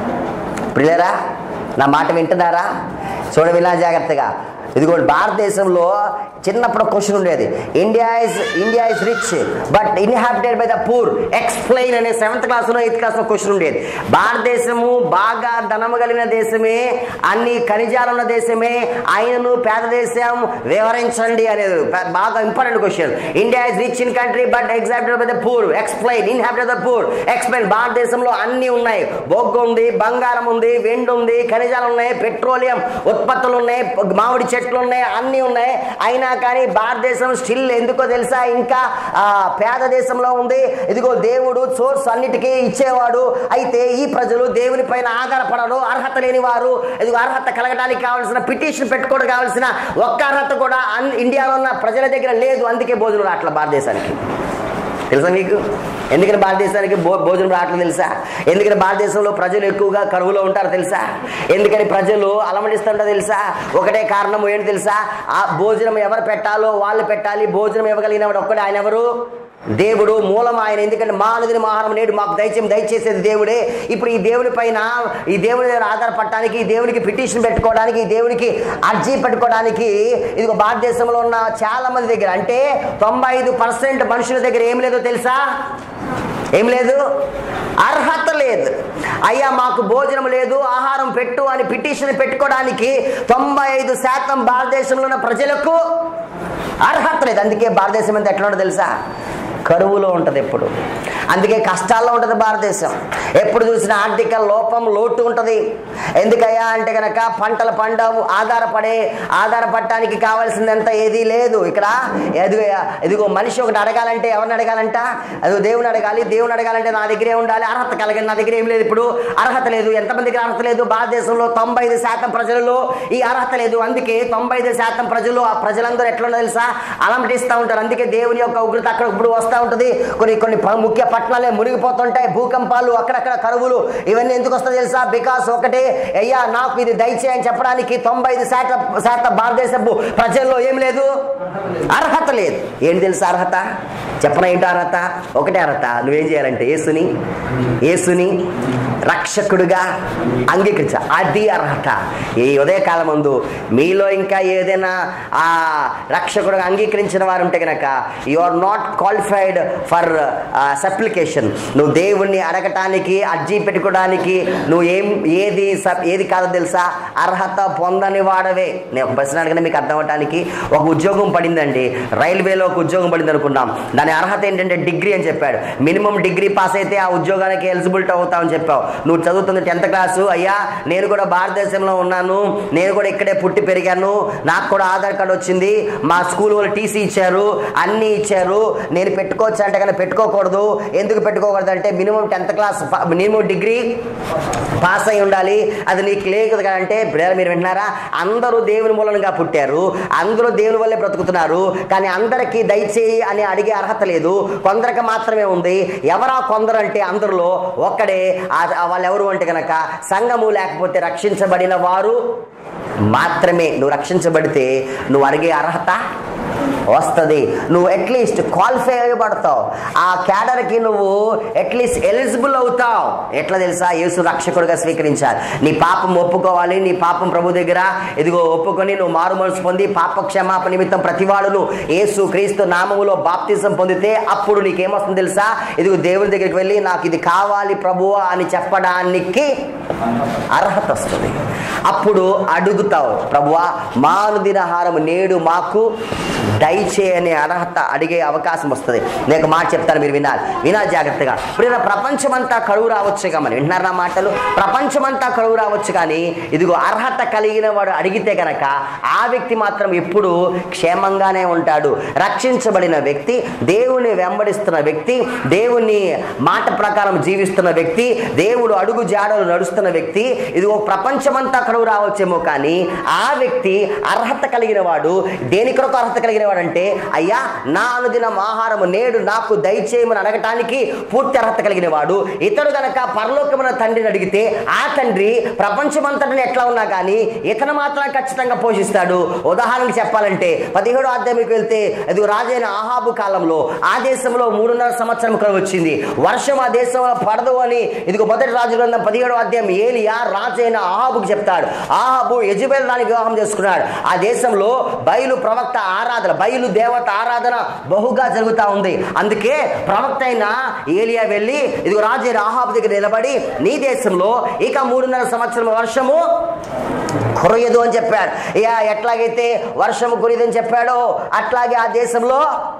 ప్రియరా నా మాట వింటున్నారా చూడ వినా జాగ్రత్తగా ఇదిగోండి భారతదేశంలో చిన్నప్పుడు క్వశ్చన్ ఉండేది India is India is rich but inhabited by the poor explain అనే సెవెంత్ క్లాస్లో ఎయిత్ క్లాస్లో క్వశ్చన్ ఉండేది భారతదేశము బాగా ధనము కలిగిన దేశమే అన్ని ఖనిజాలు ఉన్న దేశమే ఆయనను పేద దేశం వివరించండి అనేది ప- బాగా important question India is rich in country but exacted by the poor explain inhabited the poor explain భారతదేశంలో అన్ని ఉన్నాయి బొగ్గు ఉంది బంగారం ఉంది వెండి ఉంది ఖనిజాలు ఉన్నాయి పెట్రోలియం ఉత్పత్తులు ఉన్నాయి మామిడి చెట్లు ఉన్నాయి అన్నీ ఉన్నాయి అయినా కానీ భారతదేశం స్టిల్ ఎందుకో తెలుసా ఇంకా ఆ, పేద దేశంలో ఉంది ఇదిగో దేవుడు సోర్స్ అన్నిటికీ ఇచ్చేవాడు అయితే ఈ ప్రజలు దేవుని పైన ఆధారపడరు అర్హత లేని వారు ఇదిగో అర్హత కలగడానికి కావాల్సిన పిటిషన్ పెట్టుకోవడం కావాల్సిన ఒక్క అర్హత కూడా అన్ ఇండియాలో ఉన్న ప్రజల దగ్గర లేదు అందుకే భోజనం రావట్ల భారతదేశానికి తెలుసా మీకు ఎందుకని భారతదేశానికి భో భోజనం రావట్లేదు తెలుసా ఎందుకని భారతదేశంలో ప్రజలు ఎక్కువగా కరువులో ఉంటారు తెలుసా ఎందుకని ప్రజలు అలమటిస్తుంటారో తెలుసా ఒకటే కారణం ఏంటి తెలుసా ఆ భోజనం ఎవరు పెట్టాలో వాళ్ళు పెట్టాలి భోజనం ఇవ్వగలిగిన వాడు ఒక్కడే ఆయన ఎవరు దేవుడు మూలం ఆయన ఎందుకంటే మా అనుదిన ఆహారం నేడు మాకు దయచేసి దయచేసేది దేవుడే ఇప్పుడు ఈ దేవుని పైన ఈ దేవుని దగ్గర ఆధారపడటానికి ఈ దేవునికి పిటిషన్ పెట్టుకోవడానికి ఈ దేవునికి అర్జీ పెట్టుకోవడానికి ఇదిగో భారతదేశంలో ఉన్న చాలా మంది దగ్గర అంటే తొంభై ఐదు పర్సెంట్ మనుషుల దగ్గర ఏం లేదో తెలుసా ఏం లేదు అర్హత లేదు అయ్యా మాకు భోజనం లేదు ఆహారం పెట్టు అని పిటిషన్ పెట్టుకోవడానికి తొంభై ఐదు శాతం భారతదేశంలో ఉన్న ప్రజలకు అర్హత లేదు అందుకే భారతదేశం అంతా ఎట్లా ఉంటుందో తెలుసా కరువులో ఉంటుంది ఎప్పుడు అందుకే కష్టాల్లో ఉంటుంది భారతదేశం ఎప్పుడు చూసినా ఆర్థిక లోపం లోటు ఉంటుంది ఎందుకయ్యా అంటే కనుక పంటల పండవు ఆధారపడే ఆధారపడటానికి కావాల్సిందంత ఏదీ లేదు ఇక్కడ ఎదుగు ఎదుగో మనిషి ఒకటి అడగాలంటే ఎవరిని అడగాలంట అది దేవుని అడగాలి దేవుని అడగాలంటే నా దగ్గరే ఉండాలి అర్హత కలగని నా దగ్గర ఏం లేదు ఇప్పుడు అర్హత లేదు ఎంతమందికి అర్హత లేదు భారతదేశంలో తొంభై ఐదు శాతం ప్రజలలో ఈ అర్హత లేదు అందుకే తొంభై ఐదు శాతం ప్రజలు ఆ ప్రజలందరూ ఎట్లా ఉన్నదో తెలుసా అలమటిస్తూ ఉంటారు అందుకే దేవుని యొక్క ఉగ్రత అక్కడ ఇప్పుడు వస్తూ ఉంటుంది కొన్ని కొన్ని ప- ముఖ్య పట్టణాలే మునిగిపోతుంటాయి భూకంపాలు అక్కడక్కడ కరువులు ఇవన్నీ ఎందుకు వస్తాయి తెలుసా బికాస్ ఒకటి అయ్యా నాకు ఇది దయచేయని చెప్పడానికి తొంభై ఐదు శాతం శాతం భారతదేశపు ప్రజల్లో ఏం లేదు అర్హత లేదు ఏంటి తెలుసా అర్హత చెప్పన ఏంటో అర్హత ఒకటే అర్హత నువ్వేం చేయాలంటే యేసుని యేసుని రక్షకుడుగా అంగీకరించ అది అర్హత ఈ ఉదయకాలం ముందు మీలో ఇంకా ఏదైనా ఆ రక్షకుడుగా అంగీకరించిన వారు ఉంటే కనుక you are not qualified for supplication నువ్వు దేవుణ్ణి అడగటానికి అర్జీ పెట్టుకోవడానికి నువ్వు ఏం ఏది సప్- ఏది కాదో తెలుసా అర్హత పొందని వాడవే నేను ఒక ప్రశ్న అడగనే మీకు అర్థం అవటానికి ఒక ఉద్యోగం పడిందండి రైల్వేలో ఒక ఉద్యోగం పడింది అనుకున్నాం దాని అర్హత ఏంటంటే డిగ్రీ అని చెప్పాడు మినిమం డిగ్రీ పాస్ అయితే ఆ ఉద్యోగానికి ఎలిజిబిలిటీ అవుతావని చెప్పావు నువ్వు చదువుతుంది టెన్త్ క్లాసు అయ్యా నేను కూడా భారతదేశంలో ఉన్నాను నేను కూడా ఇక్కడే పుట్టి పెరిగాను నాకు కూడా ఆధార్ కార్డు వచ్చింది మా స్కూల్ వాళ్ళు టీసీ ఇచ్చారు అన్నీ ఇచ్చారు నేను పెట్టుకోవచ్చు అంటే కానీ పెట్టుకోకూడదు ఎందుకు పెట్టుకోకూడదు అంటే minimum tenth class minimum degree pass అయి ఉండాలి అది నీకు లేదు అంటే బ్రదర్ మీరు వింటున్నారా అందరూ దేవుని మూలంగా పుట్టారు అందరూ దేవుని వల్లే బ్రతుకుతున్నారు కానీ అందరికీ దయచేయి అని అడిగే అర్హత లేదు కొందరికి మాత్రమే ఉంది ఎవరా కొందరు అంటే అందరిలో ఒక్కడే ఆ- ఆ వాళ్ళు ఎవరు అంటే కనుక సంఘము లేకపోతే రక్షించబడిన వారు మాత్రమే నువ్వు రక్షించబడితే నువ్వు అడిగే అర్హత వస్తుంది నువ్వు అట్లీస్ట్ క్వాలిఫై అయ్యబడతావు ఆ క్యాడర్కి నువ్వు అట్లీస్ట్ ఎలిజిబుల్ అవుతావు ఎట్లా తెలుసా యేసు రక్షకుడిగా స్వీకరించాలి నీ పాపం ఒప్పుకోవాలి నీ పాపం ప్రభు దగ్గర ఇదిగో ఒప్పుకొని నువ్వు మారు మనసు పొంది పాప క్షమాపణ నిమిత్తం ప్రతివాడును యేసు క్రీస్తు నామములో బాప్తిజం పొందితే అప్పుడు నీకేమొస్తుంది తెలుసా ఇదిగో దేవుని దగ్గరికి వెళ్ళి నాకు ఇది కావాలి ప్రభువా అని చెప్పడానికి అర్హత వస్తుంది అప్పుడు అడుగుతావు ప్రభువా మానుదిన హారము నేడు మాకు దయచేయని అర్హత అడిగే అవకాశం వస్తుంది నేను ఒక మాట చెప్తాను మీరు వినాలి వినాలి జాగ్రత్తగా ఇప్పుడు ఇలా ప్రపంచమంతా కరువు రావచ్చు కానీ వింటున్నారు నా మాటలు ప్రపంచమంతా కరువు రావచ్చు కానీ ఇదిగో అర్హత కలిగిన వాడు అడిగితే గనక ఆ వ్యక్తి మాత్రం ఎప్పుడు క్షేమంగానే ఉంటాడు రక్షించబడిన వ్యక్తి దేవుని వెంబడిస్తున్న వ్యక్తి దేవుని మాట ప్రకారం జీవిస్తున్న వ్యక్తి దేవుడు అడుగు జాడలు నడుస్తున్న వ్యక్తి ఇది ఒక ప్రపంచమంతా కరువు రావచ్చేమో కానీ ఆ వ్యక్తి అర్హత కలిగిన వాడు దేని కొరకు అర్హత కలిగిన వాడు అంటే అయ్యా నా అనుదినం ఆహారము నేడు నాకు దయచేయమని అడగటానికి పూర్తి అర్హత కలిగిన వాడు ఇతడు గనక పరలోకమైన తండ్రిని అడిగితే ఆ తండ్రి ప్రపంచమంతటిని ఎట్లా ఉన్నా కానీ ఇతను మాత్రం ఖచ్చితంగా పోషిస్తాడు ఉదాహరణకు చెప్పాలంటే పదిహేడు అధ్యాయంకి వెళ్తే అది రాజైన ఆహాబు కాలంలో ఆ దేశంలో మూడున్నర సంవత్సరం కరువు వచ్చింది వర్షం ఆ దేశంలో పడదు అని ఇదిగో మొదటి రాజు గ్రంథం పదిహేడు అధ్యాయం ఏలియా రాజైన ఆహాబుకి చెప్తాడు ఆహాబు యజబేల్ రాని వివాహం చేసుకున్నాడు ఆ దేశంలో బయలు ప్రవక్త ఆరాధన బయలు దేవత ఆరాధన బహుగా జరుగుతూ ఉంది అందుకే ప్రవక్త అయిన ఏలియా వెళ్ళి ఇదిగో రాజైన ఆహాబు దగ్గర నిలబడి నీ దేశంలో ఇక మూడున్నర సంవత్సరం వర్షము కురయదు అని చెప్పాడు ఇక ఎట్లాగైతే వర్షము కురియదని చెప్పాడో అట్లాగే ఆ దేశంలో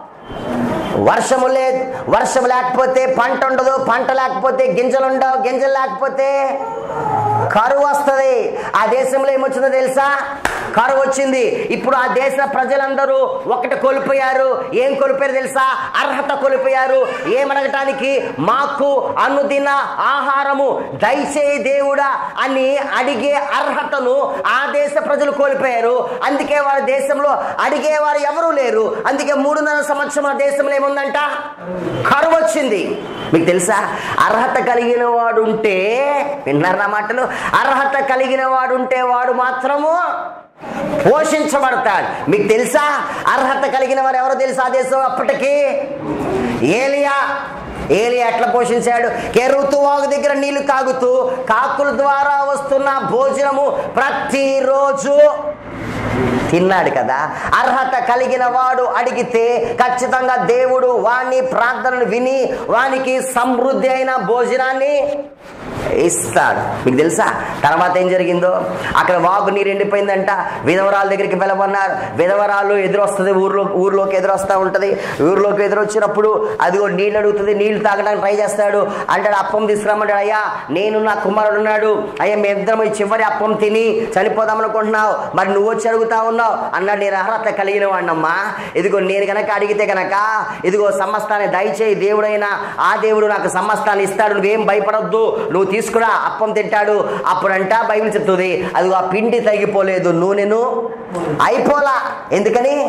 వర్షము లేదు వర్షం లేకపోతే పంట ఉండదు పంట లేకపోతే గింజలు ఉండవు గింజలు లేకపోతే కరువు వస్తుంది ఆ దేశంలో ఏమొచ్చిందో తెలుసా కరువు వచ్చింది ఇప్పుడు ఆ దేశ ప్రజలందరూ ఒకటి కోల్పోయారు ఏం కోల్పోయారు తెలుసా అర్హత కోల్పోయారు ఏమనగటానికి మాకు అనుదిన ఆహారము దయచేయి దేవుడా అని అడిగే అర్హతను ఆ దేశ ప్రజలు కోల్పోయారు అందుకే వారి దేశంలో అడిగేవారు ఎవరూ లేరు అందుకే మూడున్నర సంవత్సరం ఆ దేశంలో ఏముందంట కరువు వచ్చింది మీకు తెలుసా అర్హత కలిగిన వాడు ఉంటే విన్నారు నా మాటలు అర్హత కలిగిన వాడు ఉంటే వాడు మాత్రము పోషించబడతాడు మీకు తెలుసా అర్హత కలిగిన వారు ఎవరో తెలుసా ఆ దేశం అప్పటికి ఏలియా ఏలియా ఎట్లా పోషించాడు కెరుతువాగు దగ్గర నీళ్లు తాగుతూ కాకుల ద్వారా వస్తున్న భోజనము ప్రతిరోజు తిన్నాడు కదా అర్హత కలిగిన వాడు అడిగితే ఖచ్చితంగా దేవుడు వాణ్ణి ప్రార్థనలు విని వానికి సమృద్ధి అయిన భోజనాన్ని ఇస్తాడు మీకు తెలుసా తర్వాత ఏం జరిగిందో అక్కడ వాగు నీరు ఎండిపోయిందంట విధవరాల దగ్గరికి వెళ్ళమన్నారు విధవరాలు ఎదురొస్తుంది ఊర్లో ఊర్లోకి ఎదురొస్తూ ఉంటుంది ఊర్లోకి ఎదురొచ్చినప్పుడు అదిగో నీళ్ళు అడుగుతుంది నీళ్లు తాగడానికి ట్రై చేస్తాడు అంటాడు అప్పం తీసుకురమ్మంటాడు అయ్యా నేను నా కుమారుడు ఉన్నాడు అయ్యా మేమిద్దరం ఈ చివరి అప్పం తిని చనిపోదాం అనుకుంటున్నావు మరి నువ్వు వచ్చి అడుగుతా ఉన్నావు అన్నాడు నేను అర్హత కలిగిన వాడినమ్మా ఇదిగో నేను గనక అడిగితే గనక ఇదిగో సమస్తాన్ని దయచేయి దేవుడైనా ఆ దేవుడు నాకు సమస్తాన్ని ఇస్తాడు నువ్వేం భయపడొద్దు నువ్వు తీసుకురా అప్పం తింటాడు అప్పుడంట బైబిల్ చెప్తుంది అదిగో ఆ పిండి తగ్గిపోలేదు నూనెను అయిపోలా ఎందుకని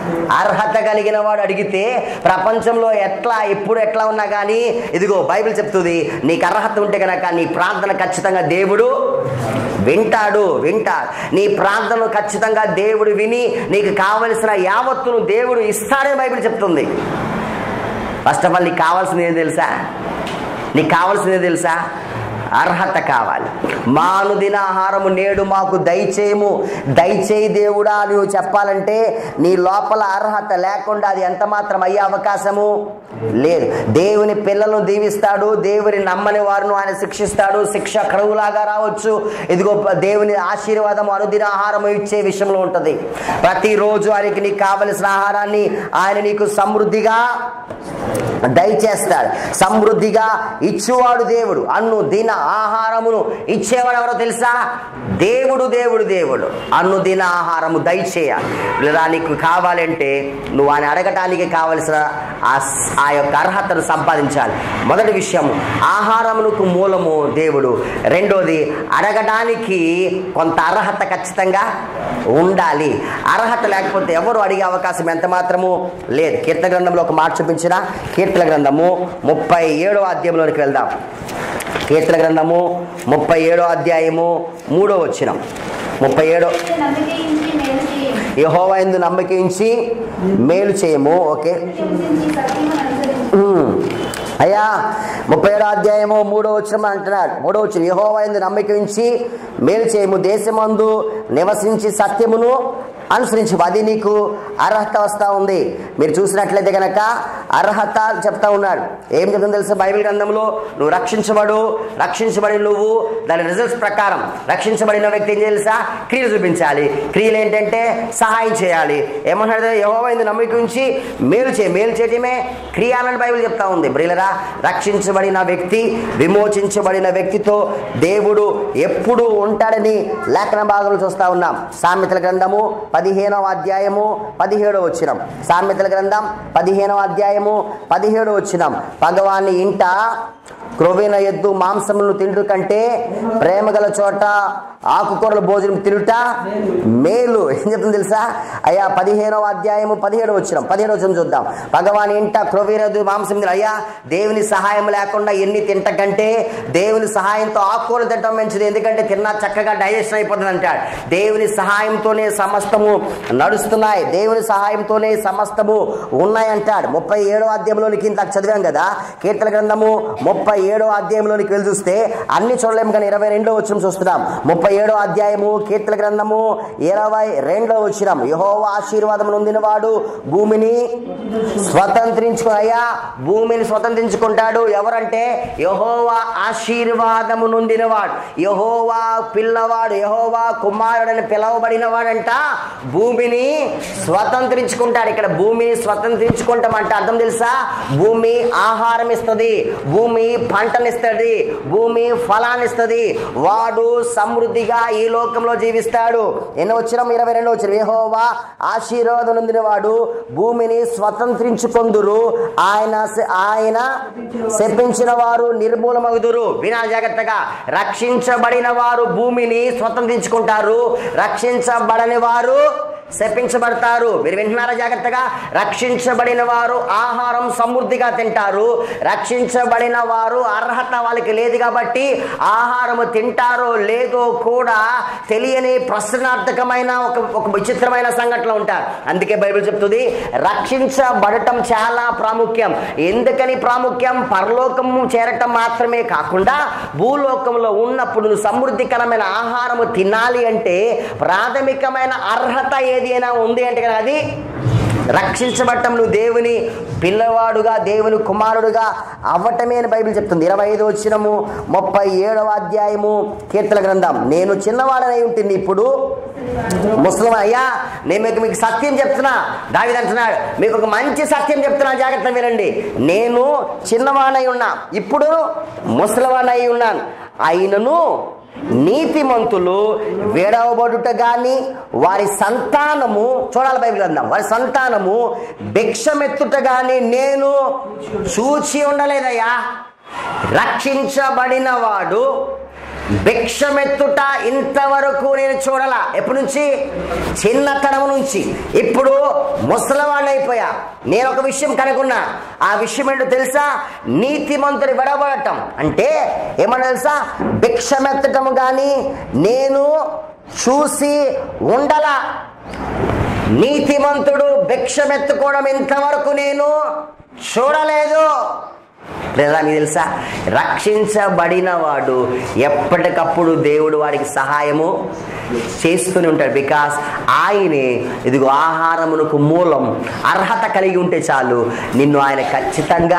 అర్హత కలిగిన వాడు అడిగితే ప్రపంచంలో ఎట్లా ఎప్పుడు ఎట్లా ఉన్నా కానీ ఇదిగో బైబిల్ చెప్తుంది నీకు అర్హత ఉంటే కనుక నీ ప్రార్థన ఖచ్చితంగా దేవుడు వింటాడు వింటాడు నీ ప్రార్థనలు ఖచ్చితంగా దేవుడు విని నీకు కావలసిన యావత్తును దేవుడు ఇస్తాడని బైబిల్ చెప్తుంది ఫస్ట్ ఆఫ్ ఆల్ నీకు కావాల్సింది ఏం తెలుసా నీకు కావాల్సింది తెలుసా అర్హత కావాలి మా అనుదిన ఆహారము నేడు మాకు దయచేయము దయచేయి దేవుడా అని నువ్వు చెప్పాలంటే నీ లోపల అర్హత లేకుండా అది ఎంత మాత్రం అయ్యే అవకాశము లేదు దేవుని పిల్లలను దీవిస్తాడు దేవుని నమ్మని వారిని ఆయన శిక్షిస్తాడు శిక్ష కరువులాగా రావచ్చు ఇదిగో దేవుని ఆశీర్వాదం అనుదిన ఆహారం ఇచ్చే విషయంలో ఉంటుంది ప్రతిరోజు ఆయనకి నీకు కావలసిన ఆహారాన్ని ఆయన నీకు సమృద్ధిగా దయచేస్తాడు సమృద్ధిగా ఇచ్చేవాడు దేవుడు అన్ను దిన ఆహారమును ఇచ్చేవాడు ఎవరో తెలుసా దేవుడు దేవుడు దేవుడు అన్ను దిన ఆహారము దయచేయాలి లేదా నీకు కావాలంటే నువ్వు ఆయన అడగటానికి కావలసిన ఆ స- ఆ యొక్క అర్హతను సంపాదించాలి మొదటి విషయం ఆహారమునకు మూలము దేవుడు రెండోది అడగడానికి కొంత అర్హత ఖచ్చితంగా ఉండాలి అర్హత లేకపోతే ఎవరు అడిగే అవకాశం ఎంత మాత్రము లేదు కీర్తన గ్రంథంలో ఒక మాట చూపించిన కీర్తన గ్రంథము ముప్పై ఏడో అధ్యాయంలోనికి వెళ్దాం కీర్తన గ్రంథము ముప్పై ఏడో అధ్యాయము మూడో వచ్చినం ముప్పై ఏడో నమ్మకించి మేలు చేయండి యహోవా ఎందు నమ్మకించి మేలు చేయము ఓకే హింసించి సత్యమును అనుసరించి ఉమ్. అయ్యా ముప్పై ఏడో అధ్యాయము మూడో వచ్చిన అంటున్నాడు మూడో వచ్చిన యహోవా ఎందు నమ్మకించి మేలు చేయము దేశమందు నివసించి సత్యమును అనుసరించి అది నీకు అర్హత వస్తూ ఉంది మీరు చూసినట్లయితే కనుక అర్హత చెప్తా ఉన్నాడు ఏం చెప్తుందో తెలుసా బైబిల్ గ్రంథంలో నువ్వు రక్షించబడు రక్షించబడి నువ్వు దాని రిజల్ట్స్ ప్రకారం రక్షించబడిన వ్యక్తి ఏం తెలుసా క్రియలు చూపించాలి క్రియలు ఏంటంటే సహాయం చేయాలి ఏమంటాడు యహోవైంది నమ్మకించి మేలు చేయి మేలు చేయటమే క్రియాలని బైబిల్ చెప్తా ఉంది బ్రిలరా రక్షించబడిన వ్యక్తి విమోచించబడిన వ్యక్తితో దేవుడు ఎప్పుడు ఉంటాడని లేఖన భాగంలో చూస్తా ఉన్నాం సామెతల గ్రంథము పదిహేనవ అధ్యాయము పదిహేడవ వచ్చినం సామెతల గ్రంథం పదిహేనవ అధ్యాయము పదిహేడవ వచ్చినం భగవాని ఇంట క్రొవ్విన ఎద్దు మాంసములను తింటు కంటే ప్రేమగల చోట ఆకుకూరల భోజనం తినుట మేలు ఏం చెప్తుంది తెలుసా అయ్యా పదిహేనవ అధ్యాయము పదిహేడు వచ్చిన పదిహేడు వచ్చిన చూద్దాం భగవాన్ ఇంట క్రొవ్వినదు మాంసం తిన అయ్యా దేవుని సహాయం లేకుండా ఎన్ని తింట కంటే దేవుని సహాయంతో ఆకుకూరలు తింటం మంచిది ఎందుకంటే తిన్నా చక్కగా డైజెషన్ అయిపోతుంది అంటాడు దేవుని సహాయంతోనే సమస్తము నడుస్తున్నాయి దేవుని సహాయంతోనే సమస్తము ఉన్నాయి అంటాడు ముప్పై ఏడో అధ్యాయంలోనికి ఇంత చదివాం కదా కీర్తన గ్రంథము ముప్పై ఏడో అధ్యాయంలోనికి వెళ్ళి చూస్తే అన్ని చూడలేము కానీ ఇరవై రెండో వచ్చిన చూస్తున్నాం ముప్పై ఏడో అధ్యాయము కీర్తన గ్రంథము ఇరవై రెండో వచ్చినాం యహోవ ఆశీర్వాదం నొందినవాడు భూమిని స్వతంత్రించుకుని అయ్యా భూమిని స్వతంత్రించుకుంటాడు ఎవరంటే యహోవా ఆశీర్వాదము నొందినవాడు యహోవా పిల్లవాడు యహోవా కుమారుడని పిలవబడిన వాడంట భూమిని స్వతంత్రించుకుంటాడు ఇక్కడ భూమిని స్వతంత్రించుకుంటాం అంటే అర్థం తెలుసా భూమి ఆహారం ఇస్తుంది భూమి పంటనిస్తుంది భూమి ఫలాన్ని ఇస్తుంది వాడు సమృద్ధిగా ఈ లోకంలో జీవిస్తాడు ఎన్ని వచ్చిన ఇరవై రెండు వచ్చిన యెహోవా ఆశీర్వాదం నొందిన వాడు భూమిని స్వతంత్రించుకొందురు ఆయన ఆయన శపించిన వారు నిర్మూలమగుదురు వినా జాగ్రత్తగా రక్షించబడిన వారు భూమిని స్వతంత్రించుకుంటారు రక్షించబడని వారు శపించబడతారు మీరు వింటున్నారా జాగ్రత్తగా రక్షించబడిన వారు ఆహారం సమృద్ధిగా తింటారు రక్షించబడిన వారు అర్హత వాళ్ళకి లేదు కాబట్టి ఆహారము తింటారో లేదో కూడా తెలియని ప్రశ్నార్థకమైన ఒక ఒక విచిత్రమైన సంఘటన ఉంటారు అందుకే బైబిల్ చెప్తుంది రక్షించబడటం చాలా ప్రాముఖ్యం ఎందుకని ప్రాముఖ్యం పరలోకము చేరటం మాత్రమే కాకుండా భూలోకంలో ఉన్నప్పుడు నువ్వు సమృద్ధికరమైన ఆహారము తినాలి అంటే ప్రాథమికమైన అర్హత ఏది అయినా ఉంది అంటే కదా అది రక్షించబడటం నువ్వు దేవుని పిల్లవాడుగా దేవుని కుమారుడుగా అవ్వటమే అని బైబిల్ చెప్తుంది ఇరవై ఐదు వచ్చినము ముప్పై ఏడవ అధ్యాయము కీర్తన గ్రంథం నేను చిన్నవాడనై ఉంటుంది ఇప్పుడు ముస్లిం అయ్యా నేను మీకు మీకు సత్యం చెప్తున్నా దావిది అంటున్నాడు మీకు ఒక మంచి సత్యం చెప్తున్నా జాగ్రత్త వినండి నేను చిన్నవాడై ఉన్నా ఇప్పుడు ముసలివాడై ఉన్నాను అయినను నీతిమంతులు విడవబడుట గాని వారి సంతానము చూడాలి బైబిల్ గ్రంథం వారి సంతానము భిక్షమెత్తుట గాని నేను చూచి ఉండలేదయ్యా రక్షించబడిన వాడు భిక్షమెత్తుట ఇంతవరకు నేను చూడలా ఎప్పటి నుంచి చిన్నతనం నుంచి ఇప్పుడు ముసలవాడిని అయిపోయా నేను ఒక విషయం కనుక్కున్నా ఆ విషయం ఏంటో తెలుసా నీతిమంతుడి విడబడటం అంటే ఏమన్నా తెలుసా భిక్షమెత్తటం కానీ నేను చూసి ఉండలా నీతిమంతుడు భిక్షమెత్తుకోవడం ఇంతవరకు నేను చూడలేదు లేదా మీకు తెలుసా రక్షించబడిన వాడు ఎప్పటికప్పుడు దేవుడు వారికి సహాయము చేస్తూనే ఉంటాడు బికాస్ ఆయనే ఇదిగో ఆహారమునకు మూలం అర్హత కలిగి ఉంటే చాలు నిన్ను ఆయన ఖచ్చితంగా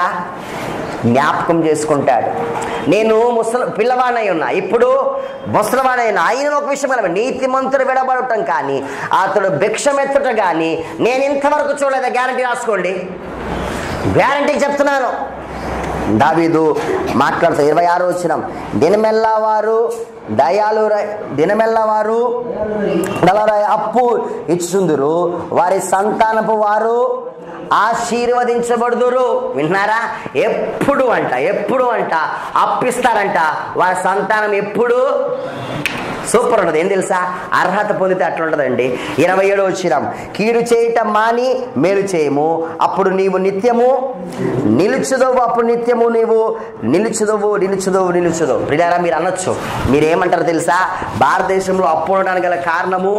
జ్ఞాపకం చేసుకుంటాడు నేను ముసలి పిల్లవాడై ఉన్నా ఇప్పుడు ముసలివాడై ఉన్నా ఆయన ఒక విషయం కలవ నీతిమంతుడు విడబడటం కానీ అతడు భిక్షమెత్తట కానీ నేను ఇంతవరకు చూడలేదు గ్యారంటీ రాసుకోండి గ్యారంటీ చెప్తున్నాను దావీదు మాట్లాడుతూ ఇరవై ఆరు వచ్చిన దినమెల్లా వారు దయాలు దినమెల్లా వారు దళారు అప్పు ఇచ్చుందురు వారి సంతానపు వారు ఆశీర్వదించబడుదురు విన్నారా ఎప్పుడు అంట ఎప్పుడు అంట అప్పిస్తారంట వారి సంతానం ఎప్పుడు సూపర్ ఉంటుంది ఏం తెలుసా అర్హత పొందితే అట్లా ఉంటుందండి ఇరవై ఏడు వచ్చినాం కీడు చేయటం మాని మేలు చేయము అప్పుడు నీవు నిత్యము నిలుచుదవు అప్పుడు నిత్యము నీవు నిలుచుదవు నిలుచుదవు నిలుచుదవు ప్రియారా మీరు అనొచ్చు మీరేమంటారు తెలుసా భారతదేశంలో అప్పు ఉండడానికి గల కారణము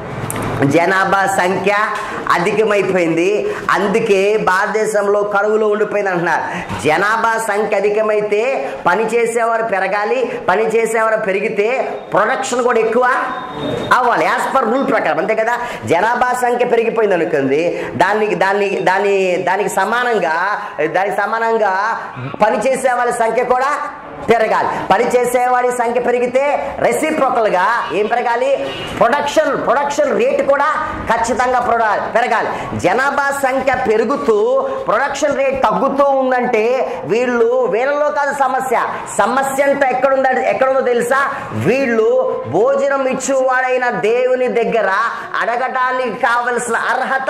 జనాభా సంఖ్య అధికమైపోయింది అందుకే భారతదేశంలో కరువులో ఉండిపోయింది అంటున్నారు జనాభా సంఖ్య అధికమైతే పని చేసేవారు పెరగాలి పని చేసేవారు పెరిగితే ప్రొడక్షన్ కూడా ఎక్కువ అవ్వాలి యాజ్ పర్ రూల్ ప్రకారం అంతే కదా జనాభా సంఖ్య పెరిగిపోయింది అనుకుంది దానికి దాన్ని దాని దానికి సమానంగా దానికి సమానంగా పని చేసే వాళ్ళ సంఖ్య కూడా పెరగాలి పని చేసేవాడి సంఖ్య పెరిగితే reciprocal గా ఏం పెరగాలి ప్రొడక్షన్ ప్రొడక్షన్ రేట్ కూడా ఖచ్చితంగా ప్రొడ- పెరగాలి జనాభా సంఖ్య పెరుగుతూ ప్రొడక్షన్ రేట్ తగ్గుతూ ఉందంటే వీళ్ళు వీళ్ళలో కాదు సమస్య సమస్య అంతా ఎక్కడుంద ఎక్కడుందో తెలుసా వీళ్ళు భోజనం ఇచ్చేవాడైన దేవుని దగ్గర అడగటానికి కావలసిన అర్హత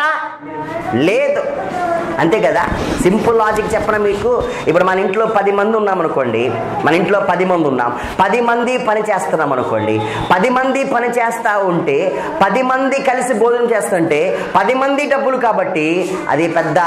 లేదు అంతే కదా సింపుల్ లాజిక్ చెప్పడం మీకు ఇప్పుడు మన ఇంట్లో పది మంది ఉన్నాం అనుకోండి మన ఇంట్లో పది మంది ఉన్నాం పది మంది పని చేస్తున్నాం అనుకోండి పది మంది పని చేస్తా ఉంటే పది మంది కలిసి భోజనం చేస్తుంటే పది మంది డబ్బులు కాబట్టి అది పెద్ద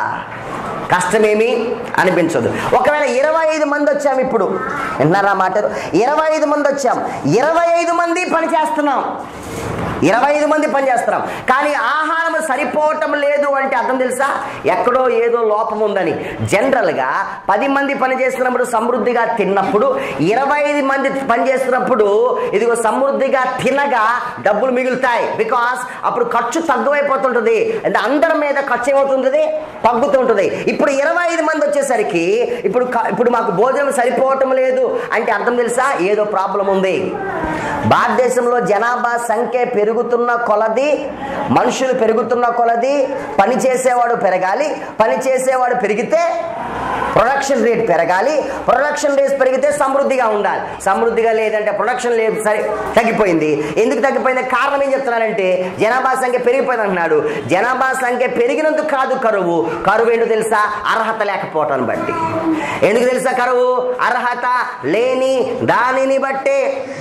కష్టమేమి అనిపించదు ఒకవేళ ఇరవై ఐదు మంది వచ్చాం ఇప్పుడు విన్నారా మాట ఇరవై ఐదు మంది వచ్చాం ఇరవై ఐదు మంది పని చేస్తున్నాం ఇరవై ఐదు మంది పని చేస్తున్నాం కానీ ఆహారం సరిపోవటం లేదు అంటే అర్థం తెలుసా ఎక్కడో ఏదో లోపం ఉందని జనరల్గా పది మంది పని చేస్తున్నప్పుడు సమృద్ధిగా తిన్నప్పుడు ఇరవై ఐదు మంది పని చేస్తున్నప్పుడు ఇదిగో సమృద్ధిగా తినగా డబ్బులు మిగులుతాయి బికాస్ అప్పుడు ఖర్చు తగ్గువైపోతుంటుంది అంటే అందరి మీద ఖర్చు ఏమవుతుంటుంది తగ్గుతుంటుంది ఇప్పుడు ఇరవై ఐదు మంది వచ్చేసరికి ఇప్పుడు క- ఇప్పుడు మాకు భోజనం సరిపోవటం లేదు అంటే అర్థం తెలుసా ఏదో ప్రాబ్లం ఉంది భారతదేశంలో జనాభా సంఖ్య పెరుగుతున్న కొలది మనుషులు పెరుగుతున్న కొలది పని చేసేవాడు పెరగాలి పని చేసేవాడు పెరిగితే ప్రొడక్షన్ రేట్ పెరగాలి ప్రొడక్షన్ రేట్ పెరిగితే సమృద్ధిగా ఉండాలి సమృద్ధిగా లేదంటే ప్రొడక్షన్ రేట్ సరే తగ్గిపోయింది ఎందుకు తగ్గిపోయింది కారణం ఏం చెప్తున్నానంటే జనాభా సంఖ్య పెరిగిపోయింది అంటున్నాడు జనాభా సంఖ్య పెరిగినందుకు కాదు కరువు కరువు ఏంటో తెలుసా అర్హత లేకపోవటాన్ని బట్టి ఎందుకు తెలుసా కరువు అర్హత లేని దానిని బట్టే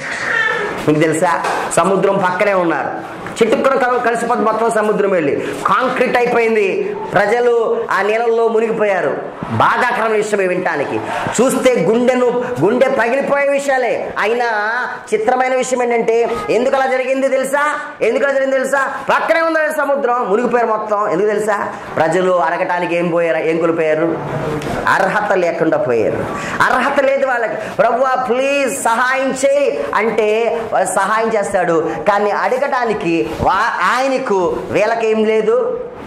మీకు తెలుసా సముద్రం పక్కనే ఉన్నారు చిట్టుకున్న కలువ కలిసిపోతే మొత్తం సముద్రం వెళ్ళి కాంక్రీట్ అయిపోయింది ప్రజలు ఆ నీళ్ళల్లో మునిగిపోయారు బాధాకరమైన విషయమే వినటానికి చూస్తే గుండెను గుండె పగిలిపోయే విషయాలే అయినా చిత్రమైన విషయం ఏంటంటే ఎందుకు అలా జరిగింది తెలుసా ఎందుకు అలా జరిగింది తెలుసా పక్కనే ఉంది సముద్రం మునిగిపోయారు మొత్తం ఎందుకు తెలుసా ప్రజలు అడగటానికి ఏం పోయారు ఏం కోల్పోయారు అర్హత లేకుండా పోయారు అర్హత లేదు వాళ్ళకి ప్రభు ప్లీజ్ సహాయం చేయి అంటే వాళ్ళు సహాయం చేస్తాడు కానీ అడగటానికి వా- ఆయనకు వీళ్ళకేం లేదు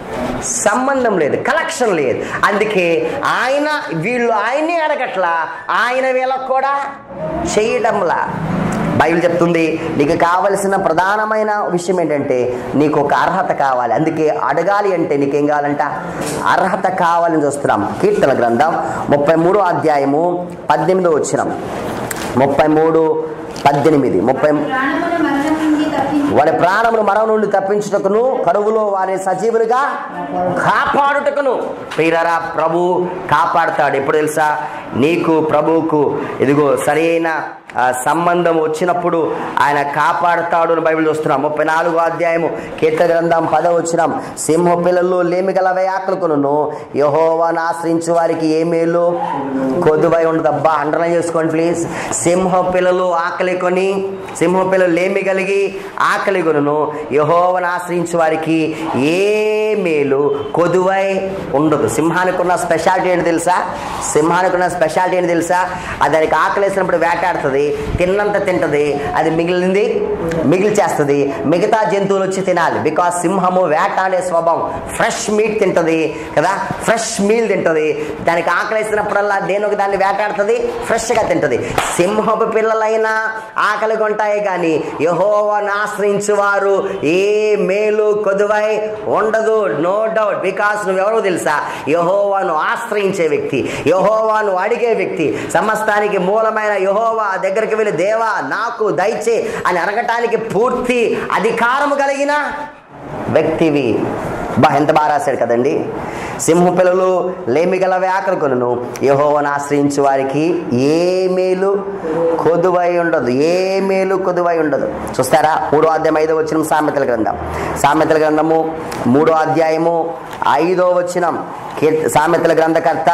సంబంధం లేదు కలెక్షన్ లేదు అందుకే ఆయన వీళ్ళు ఆయన్ని అడగట్లా ఆయన వీళ్ళకు కూడా చేయడంలా బైబిల్ చెప్తుంది నీకు కావలసిన ప్రధానమైన విషయం ఏంటంటే నీకు ఒక అర్హత కావాలి అందుకే అడగాలి అంటే నీకేం కావాలంట అర్హత కావాలని చూస్తున్నాం కీర్తన గ్రంథం ముప్పై మూడో అధ్యాయము పద్దెనిమిదో వచ్చినాం ముప్పై మూడు పద్దెనిమిది ముప్పై ప్రాణమును మరణం నుండి తప్పించి వారి ప్రాణమును మరణం నుండి తప్పించుటకును కరువులో వారి సజీవులుగా కాపాడుటకును ప్రియరా ప్రభు కాపాడుతాడు ఎప్పుడు తెలుసా నీకు ప్రభువుకు ఇదిగో సరైన ఆ, సంబంధం వచ్చినప్పుడు ఆయన కాపాడుతాడు అని బైబిల్ చూస్తున్నాం ముప్పై నాలుగో అధ్యాయము కీర్త గ్రంథం పదవ వచ్చినాం సింహ పిల్లలు లేమి గలవై ఆకలికొను యహోవాను ఆశ్రయించు వారికి ఏ మేలు కొద్దువై ఉండదు అబ్బా అండర్లైన్ చేసుకోండి ప్లీజ్ సింహ పిల్లలు ఆకలి కొని సింహ పిల్లలు లేమి కలిగి ఆకలి కొను యహోవను ఆశ్రయించు వారికి ఏ మేలు కొదువై ఉండదు సింహానికి ఉన్న స్పెషాలిటీ ఏంటి తెలుసా సింహానికి ఉన్న స్పెషాలిటీ ఏంటి తెలుసా అది దానికి ఆకలి వేసినప్పుడు వేటాడుతుంది తిన్నంత తింటది అది మిగిలింది మిగిలి చేస్తుంది మిగతా జంతువులు వచ్చి తినాలి బికాస్ సింహము వేటాడే స్వభావం ఫ్రెష్ మీట్ తింటది కదా ఫ్రెష్ మీల్ తింటది దానికి ఆకలి వేసినప్పుడల్లా దేనికి దాన్ని వేటాడుతుంది ఫ్రెష్గా తింటది సింహపు పిల్లలైనా ఆకలి కొంటాయి కానీ యహోవాను ఆశ్రయించు వారు ఏ మేలు కొదువై ఉండదు నో డౌట్ బికాస్ నువ్వెవరో తెలుసా యహోవాను ఆశ్రయించే వ్యక్తి యహోవాను అడిగే వ్యక్తి సమస్తానికి మూలమైన యహోవా దగ్గరికి వెళ్ళి దేవా నాకు దయచే అని అడగటానికి పూర్తి అధికారము కలిగిన వ్యక్తివి బా ఎంత బాగా రాశాడు కదండి సింహ పిల్లలు లేమి గలవే ఆకలి కొను యహోవను ఆశ్రయించు వారికి ఏ మేలు కొదువై ఉండదు ఏ మేలు కొదువై ఉండదు చూస్తారా మూడో అధ్యాయం ఐదో వచ్చిన సామెతల గ్రంథం సామెతల గ్రంథము మూడో అధ్యాయము ఐదో వచ్చినం కీర్త- సామెతల గ్రంథకర్త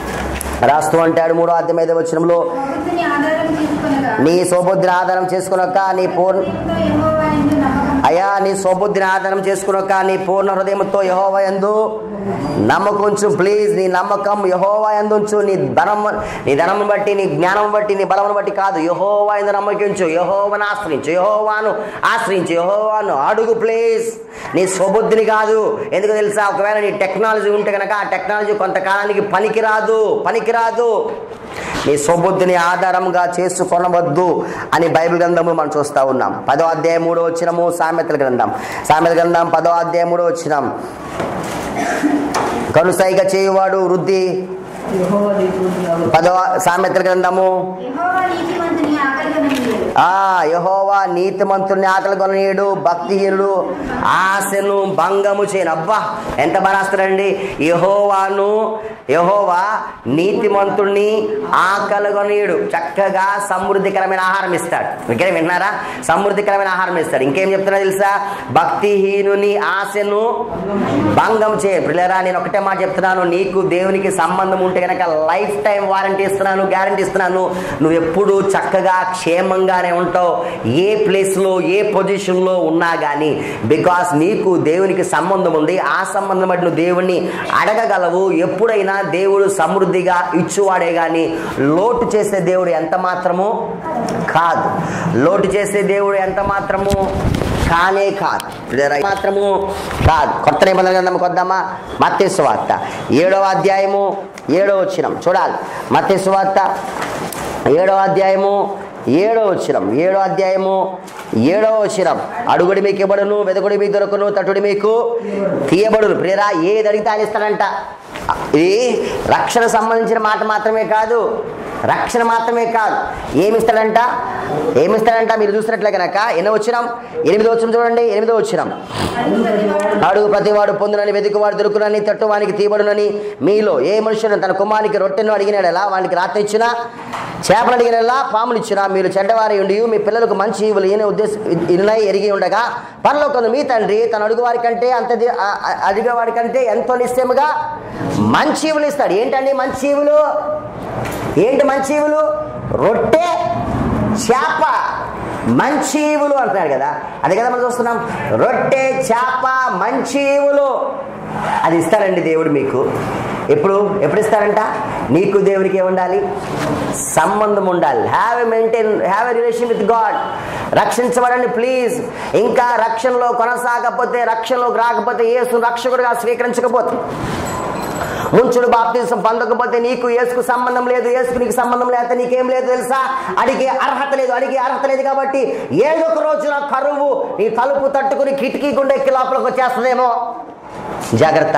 రాస్తూ అంటాడు మూడో అధ్యాయం ఐదో వచనంలో ప్రభుత్వని ఆధారం తీసుకొనగా నీ సోబుద్ధిని ఆధారం చేసుకునొక్క నీ పూర్ణ ఎంతో యెహోవా యందు నమ్మకం అయా నీ సోబుద్ధిని ఆధారం చేసుకునొక్క నీ పూర్ణ హృదయంతో యహోవ ఎందు నమ్మకుంచు ప్లీజ్ నీ నమ్మకం యహోవా ఎందుంచు నీ ధనం నీ ధనం బట్టి నీ జ్ఞానం బట్టి నీ బలం బట్టి కాదు యహోవా ఎందు నమ్మకించు యహోవను ఆశ్రయించు యహోవాను ఆశ్రయించు యహోవాను అడుగు ప్లీజ్ నీ స్వబుద్ధిని కాదు ఎందుకు తెలుసా ఒకవేళ నీ టెక్నాలజీ ఉంటే కనుక ఆ టెక్నాలజీ కొంతకాలానికి పనికిరాదు పనికిరాదు నీ స్వబుద్ధిని ఆధారంగా చేసుకొనవద్దు అని బైబిల్ గ్రంథము మనం చూస్తా ఉన్నాం పదో అధ్యాయం మూడో వచ్చినము సామెతల గ్రంథం సామెతల గ్రంథం పదో అధ్యాయం మూడో వచ్చినాం కనుసైగ చేయువాడు వృద్ధి యెహోవా నీతిమంతుడు పదో సామెతల గ్రంథము యెహోవా నీతిమంతుని ఆకలిగొననీయడు ఆ యహోవా నీతిమంతుని ఆకలి కొననీయుడు భక్తిహీనుడు ఆశను భంగము చేయను అబ్బా ఎంత బాగా యహోవాను యహోవా నీతిమంతుణ్ణి ఆకలి కొనీయుడు చక్కగా సమృద్ధికరమైన ఆహారం ఇస్తాడు విగ్రహం విన్నారా సమృద్ధికరమైన ఆహారం ఇస్తాడు ఇంకేం చెప్తున్నా తెలుసా భక్తిహీనుని ఆశను భంగం చేయ పిల్లరా నేను ఒకటే మాట చెప్తున్నాను నీకు దేవునికి సంబంధం ఉంటే కనుక లైఫ్ టైం వారంటీ ఇస్తున్నాను గ్యారంటీ ఇస్తున్నాను నువ్వు ఎప్పుడు చక్కగా క్షేమంగానే ఉంటావు ఏ ప్లేస్లో ఏ పొజిషన్లో ఉన్నా కానీ బికాస్ నీకు దేవునికి సంబంధం ఉంది ఆ సంబంధం బట్టి నువ్వు దేవుణ్ణి అడగగలవు ఎప్పుడైనా దేవుడు సమృద్ధిగా ఇచ్చువాడే కానీ లోటు చేసే దేవుడు ఎంత మాత్రము కాదు లోటు చేసే దేవుడు ఎంత మాత్రము కానే కాదు ప్రియులారా, మాత్రము కాదు కొత్త నిబంధన గ్రంథంకి వద్దామా మత్స్య సువార్త ఏడవ అధ్యాయము ఏడవ వచ్చినం చూడాలి మత్స్య సువార్త ఏడవ అధ్యాయము ఏడో వచ్చినం ఏడో అధ్యాయము ఏడో వచ్చినం అడుగుడి మీకు ఇవ్వడును వెదకుడి మీకు దొరకను తటుడి మీకు తీయబడును ప్రియరా ఏది అడిగితే ఆయన ఇస్తాడంట ఇది రక్షణ సంబంధించిన మాట మాత్రమే కాదు రక్షణ మాత్రమే కాదు ఏమిస్తాడంట ఏమిస్తాడంట మీరు చూసినట్లే కనుక ఎన్నో వచ్చినాం ఎనిమిదో వచ్చిన చూడండి ఎనిమిదో వచ్చినాం అడుగు ప్రతివాడు అడుగు ప్రతివాడు పొందునని వెతుకువాడు దొరుకునని తట్టువానికి తీయబడునని మీలో ఏ మనుషుడు తన కుమారికి రొట్టెను అడిగినాడెలా వానికి రాత్రి ఇచ్చినా చేపలు అడిగినలా పాములు ఇచ్చినా మీరు చెడ్డవారి ఉండి మీ పిల్లలకు మంచి ఈవులు ఈయన ఉద్దేశం ఇన్నై ఎరిగి ఉండగా పరలోకంలో మీ తండ్రి తన అడుగువారి కంటే అంత ది- ఆ- ఆ- అడిగేవాడి కంటే ఎంతో నిశ్చయముగా మంచి ఈవులు ఇస్తాడు ఏంటండి మంచి ఈవులు ఏంటి మంచి ఈవులు రొట్టె చేప మంచీవులు అంటున్నాడు కదా అదే కదా మనం చూస్తున్నాం రొట్టె చేప మంచీవులు అది ఇస్తారండి దేవుడు మీకు ఎప్పుడు ఎప్పుడు ఇస్తారంట నీకు దేవునికి ఏముండాలి సంబంధం ఉండాలి have a maintain have a relation with God రక్షించబడండి ప్లీజ్ ఇంకా రక్షణలో కొనసాగకపోతే రక్షణలోకి రాకపోతే యేసు రక్షకుడిగా స్వీకరించకపోతే ముంచుడు బాప్తిజం పొందకపోతే నీకు ఏసుకు సంబంధం లేదు ఏసుకు నీకు సంబంధం లేకపోతే నీకేం లేదు తెలుసా అడిగే అర్హత లేదు అడిగే అర్హత లేదు కాబట్టి ఏదో ఒక రోజున కరువు నీ తలుపు తట్టుకుని కిటికీ గుండె ఎక్కి లోపలికి వచ్చేస్తుందేమో జాగ్రత్త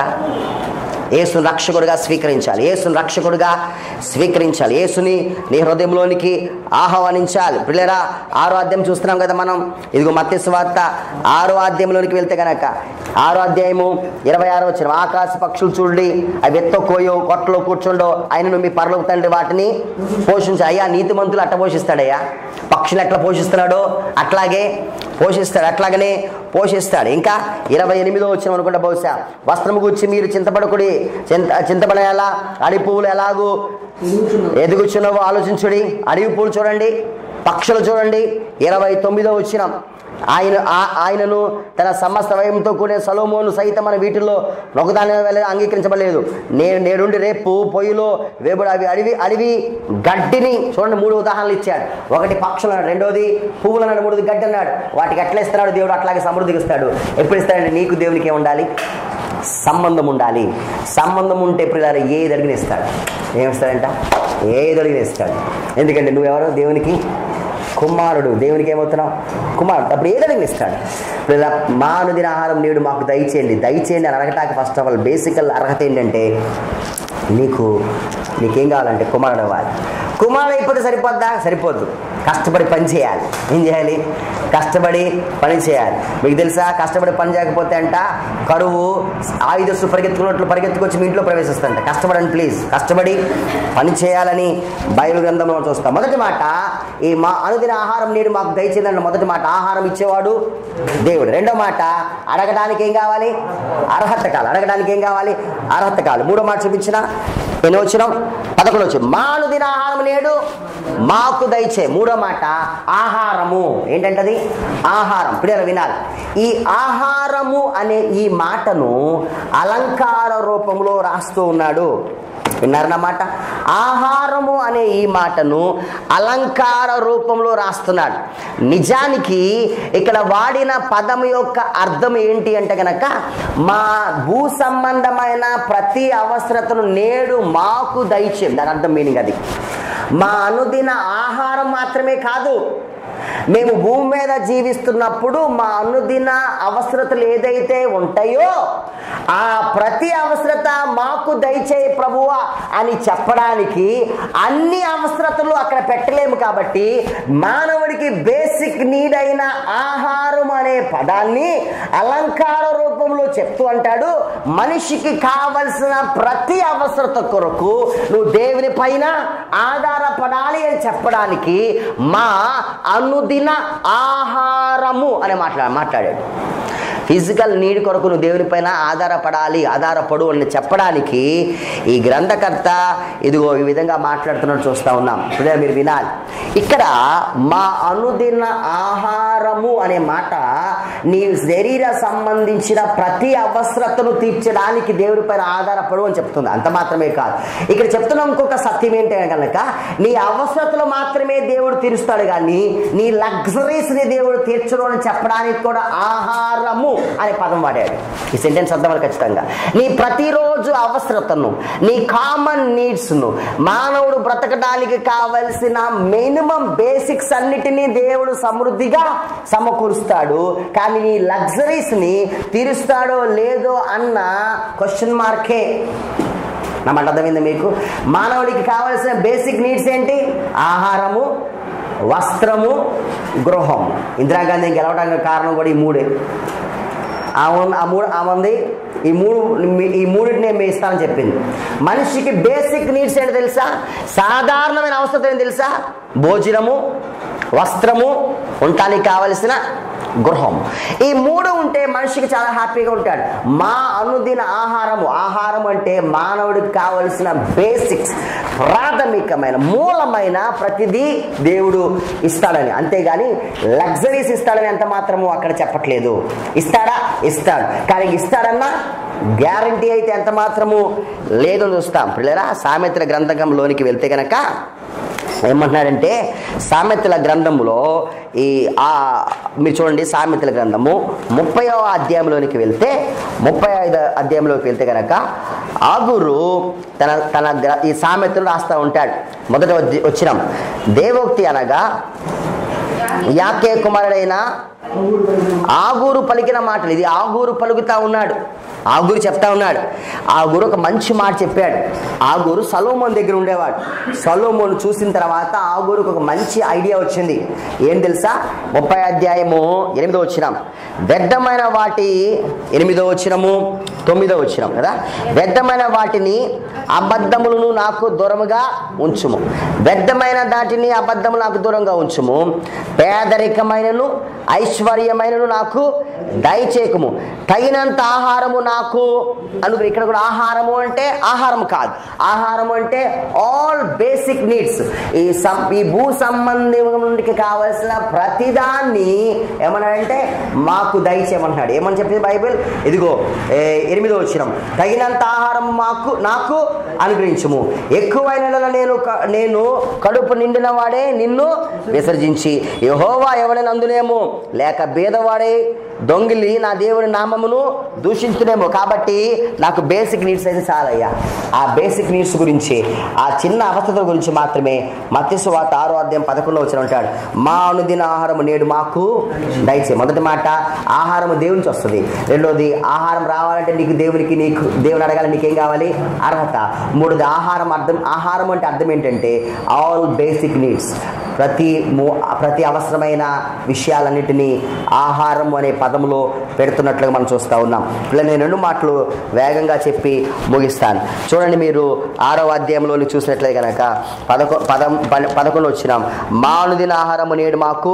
యేసుని రక్షకుడిగా స్వీకరించాలి యేసుని రక్షకుడిగా స్వీకరించాలి యేసుని నీ హృదయంలోనికి ఆహ్వానించాలి పిల్లరా ఆరో అధ్యాయం చూస్తున్నాం కదా మనం ఇదిగో మత్స్య వార్త ఆరో అధ్యాయంలోనికి వెళ్తే గనక ఆరో అధ్యాయము ఇరవై ఆరో వచ్చిన ఆకాశ పక్షులు చూడండి అవి ఎత్తో కోయో కొట్టలో కూర్చుండో ఆయన మీ పరలోక తండ్రి వాటిని పోషించు అయ్యా నీతిమంతులు అట్ట పోషిస్తాడయ్యా పక్షులు ఎట్లా పోషిస్తున్నాడో అట్లాగే పోషిస్తాడు అట్లాగనే పోషిస్తాడు ఇంకా ఇరవై ఎనిమిదో వచ్చిన అనుకుంటా బహుశా వస్త్రము గుచ్చి మీరు చింతపడకుడి చింత చింతపడేలా అడవి పువ్వులు ఎలాగూ ఎదుగుచున్నావు ఎదుగుచున్నావో ఆలోచించుడి అడవి పూలు చూడండి పక్షులు చూడండి ఇరవై తొమ్మిదో వచ్చిన ఆయన ఆ- ఆయనను తన సమస్త వయంతో కూడిన సలోమోను సైతం మన వీటిల్లో ఒకదాని వెళ్ళ అంగీకరించబడలేదు నేను నేడుండి రేపు పొయ్యిలో వేపుడు అవి అడవి అడవి గడ్డిని చూడండి మూడు ఉదాహరణలు ఇచ్చాడు ఒకటి పక్షులు అన్నాడు రెండోది పువ్వులు అన్నాడు మూడోది గడ్డి అన్నాడు వాటికి ఎట్లా ఇస్తున్నాడు దేవుడు అట్లాగే సమృద్ధికి ఇస్తాడు ఎప్పుడు ఇస్తాడండి నీకు దేవునికి ఏం ఉండాలి సంబంధం ఉండాలి సంబంధం ఉంటే పిల్లలు ఏది అడిగిన ఇస్తాడు ఏమిస్తాడంట ఏది అడిగిన ఇస్తాడు ఎందుకంటే నువ్వెవరో దేవునికి కుమారుడు దేవునికి ఏమవుతున్నావు కుమారుడు అప్పుడు ఏది అడిగిన ఇస్తాడు పిల్లల మానుదిన ఆహారం నేడు మాకు దయచేయండి దయచేయండి అని అడగటానికి ఫస్ట్ ఆఫ్ ఆల్ బేసికల్ అర్హత ఏంటంటే నీకు నీకేం కావాలంటే కుమారుడు అవ్వాలి కుమారుడు అయిపోతే సరిపోద్దా సరిపోద్దు కష్టపడి పని చేయాలి ఏం చేయాలి కష్టపడి పని చేయాలి మీకు తెలుసా కష్టపడి పని చేయకపోతే అంట కరువు ఆయుధస్సు పరిగెత్తుకున్నట్లు పరిగెత్తుకొచ్చి మీ ఇంట్లో ప్రవేశిస్తుంట కష్టపడండి ప్లీజ్ కష్టపడి పని చేయాలని బైబిల్ గ్రంథంలో చూస్తాం మొదటి మాట ఈ మా అనుదిన ఆహారం నేడు మాకు దయచేదండి మొదటి మాట ఆహారం ఇచ్చేవాడు దేవుడు రెండో మాట అడగడానికి ఏం కావాలి అర్హత కావాలి అడగడానికి ఏం కావాలి అర్హత కావాలి మూడో మాట చూపించిన ఎన్ని వచ్చిన పదకొండు వచ్చి మానుదిన ఆహారం నేడు మాకు దయచే మూడో మాట ఆహారము ఏంటంటది ఆహారం పిల్లలు వినాలి ఈ ఆహారము అనే ఈ మాటను అలంకార రూపంలో రాస్తూ ఉన్నాడు విన్నారన్నమాట ఆహారము అనే ఈ మాటను అలంకార రూపంలో రాస్తున్నాడు నిజానికి ఇక్కడ వాడిన పదం యొక్క అర్థం ఏంటి అంటే గనక మా భూ సంబంధమైన ప్రతి అవసరతను నేడు మాకు దయచేయం దాని అర్థం మీనింగ్ అది మా అనుదిన ఆహారం మాత్రమే కాదు మేము భూమి మీద జీవిస్తున్నప్పుడు మా అనుదిన అవసరతలు ఏదైతే ఉంటాయో ఆ ప్రతి అవసరత మాకు దయచేయి ప్రభువా అని చెప్పడానికి అన్ని అవసరతలు అక్కడ పెట్టలేము కాబట్టి మానవుడికి బేసిక్ నీడ్ అయిన ఆహారం అనే పదాన్ని అలంకార రూపంలో చెప్తూ అంటాడు మనిషికి కావలసిన ప్రతి అవసరత కొరకు నువ్వు దేవుని పైన ఆధారపడాలి అని చెప్పడానికి మా అనుదిన ఆహారము అని మాట్లా మాట్లాడాడు ఫిజికల్ నీడ్ కొరకు నువ్వు దేవుని పైన ఆధారపడాలి ఆధారపడు అని చెప్పడానికి ఈ గ్రంథకర్త ఇదిగో ఈ విధంగా మాట్లాడుతున్నట్టు చూస్తా ఉన్నాం ఇప్పుడే మీరు వినాలి ఇక్కడ మా అనుదిన ఆహారము అనే మాట నీ శరీర సంబంధించిన ప్రతి అవసరతను తీర్చడానికి దేవుని పైన ఆధారపడు అని చెప్తుంది అంత మాత్రమే కాదు ఇక్కడ చెప్తున్న ఇంకొక సత్యం ఏంటంటే కనుక నీ అవసరతలు మాత్రమే దేవుడు తీరుస్తాడు కానీ నీ లగ్జరీస్ ని దేవుడు తీర్చడు అని చెప్పడానికి కూడా ఆహారము అనే పదం వాడాడు ఈ సెంటెన్స్ అర్థం అవ్వాలి ఖచ్చితంగా నీ ప్రతిరోజు అవసరతను నీ కామన్ నీడ్స్ను మానవుడు బ్రతకడానికి కావలసిన మినిమం బేసిక్స్ అన్నిటినీ దేవుడు సమృద్ధిగా సమకూరుస్తాడు కానీ నీ లగ్జరీస్ ని తీరుస్తాడో లేదో అన్న క్వశ్చన్ మార్కే నా మాట అర్థమైంది మీకు మానవుడికి కావలసిన బేసిక్ నీడ్స్ ఏంటి ఆహారము వస్త్రము గృహం ఇందిరాగాంధీ గెలవడానికి కారణం కూడా ఈ మూడే ఆమె ఆ మూడు ఆమె ఈ మూడు ఈ మూడింటిని నేను ఇస్తానని చెప్పింది మనిషికి బేసిక్ నీడ్స్ ఏంటి తెలుసా సాధారణమైన అవసరం ఏంటి తెలుసా భోజనము వస్త్రము ఉండటానికి కావలసిన గృహం ఈ మూడు ఉంటే మనిషికి చాలా హ్యాపీగా ఉంటాడు మా అనుదిన ఆహారము ఆహారం అంటే మానవుడికి కావలసిన బేసిక్స్ ప్రాథమికమైన మూలమైన ప్రతిదీ దేవుడు ఇస్తాడని అంతేగాని లగ్జరీస్ ఇస్తాడని ఎంత మాత్రము అక్కడ చెప్పట్లేదు ఇస్తాడా ఇస్తాడు కానీ ఇస్తాడన్నా గ్యారంటీ అయితే ఎంత మాత్రము లేదని చూస్తాం పిల్లరా సామెతల గ్రంథకంలోనికి వెళ్తే కనుక ఏమంటున్నాడంటే సామెతల గ్రంథములో ఈ ఆ మీరు చూడండి సామెతల గ్రంథము ముప్పైవ అధ్యాయంలోనికి వెళ్తే ముప్పై ఐదు అధ్యాయంలోకి వెళ్తే కనుక ఆగురు తన తన గ్ర- ఈ సామెతలు రాస్తూ ఉంటాడు మొదట వచ్చి- వచ్చినాం దేవోక్తి అనగా యాకే కుమారుడైన ఆగూరు పలికిన మాటలు ఇది ఆగూరు పలుకుతా ఉన్నాడు ఆ గురు చెప్తా ఉన్నాడు ఆ గురు ఒక మంచి మాట చెప్పాడు ఆ గురు సలోమోన్ దగ్గర ఉండేవాడు సలోమోన్ చూసిన తర్వాత ఆ గురుకు ఒక మంచి ఐడియా వచ్చింది ఏం తెలుసా ముప్పై అధ్యాయము ఎనిమిదో వచ్చినాం వ్యర్థమైన వాటి ఎనిమిదో వచ్చినము తొమ్మిదో వచ్చినాం కదా వ్యర్థమైన వాటిని అబద్ధములను నాకు దూరముగా ఉంచుము వ్యర్థమైన దాటిని అబద్ధము నాకు దూరంగా ఉంచుము పేదరికమైనను ఐశ్వర్యమైనను నాకు దయచేకుము తగినంత ఆహారము నాకు అనుకు ఇక్కడ కూడా ఆహారము అంటే ఆహారం కాదు ఆహారము అంటే ఆల్ బేసిక్ నీడ్స్ ఈ సం ఈ భూ సంబంధికి కావలసిన ప్రతిదాన్ని ఏమన్నాడంటే మాకు దయచేయమన్నాడు ఏమని చెప్పింది బైబిల్ ఇదిగో ఏ, ఎనిమిదో వచ్చినం తగినంత ఆహారం మాకు నాకు అనుగ్రహించుము ఎక్కువైన నెలల నేను క- నేను కడుపు నిండిన వాడే నిన్ను విసర్జించి యహోవా ఎవడైనా అందునేమో లేక బేదవాడే దొంగిలి నా దేవుని నామమును దూషించునేమో కాబట్టి నాకు బేసిక్ నీడ్స్ అయితే చాలయ్యా ఆ బేసిక్ నీడ్స్ గురించి ఆ చిన్న అవస్థల గురించి మాత్రమే మత్స్సు వాత ఆరో అధ్యాయం పదకొండులో వచ్చిన ఉంటాడు మా అనుదిన ఆహారము నేడు మాకు దయచే మొదటి మాట ఆహారము దేవుని నుంచి వస్తుంది రెండోది ఆహారం రావాలంటే నీకు దేవునికి నీకు దేవుని అడగాలి నీకేం కావాలి అర్హత మూడోది ఆహారం అర్థం ఆహారం అంటే అర్థం ఏంటంటే ఆల్ బేసిక్ నీడ్స్ ప్రతి ము- ప్రతి అవసరమైన విషయాలన్నిటినీ ఆహారం అనే పదంలో పెడుతున్నట్లుగా మనం చూస్తూ ఉన్నాం ఇలా నేను రెండు మాటలు వేగంగా చెప్పి ముగిస్తాను చూడండి మీరు ఆరో అధ్యాయంలోని చూసినట్లయితే కనుక పదకొ పదం పద- పదకొండు వచ్చినాం మానుదిన ఆహారము నేడు మాకు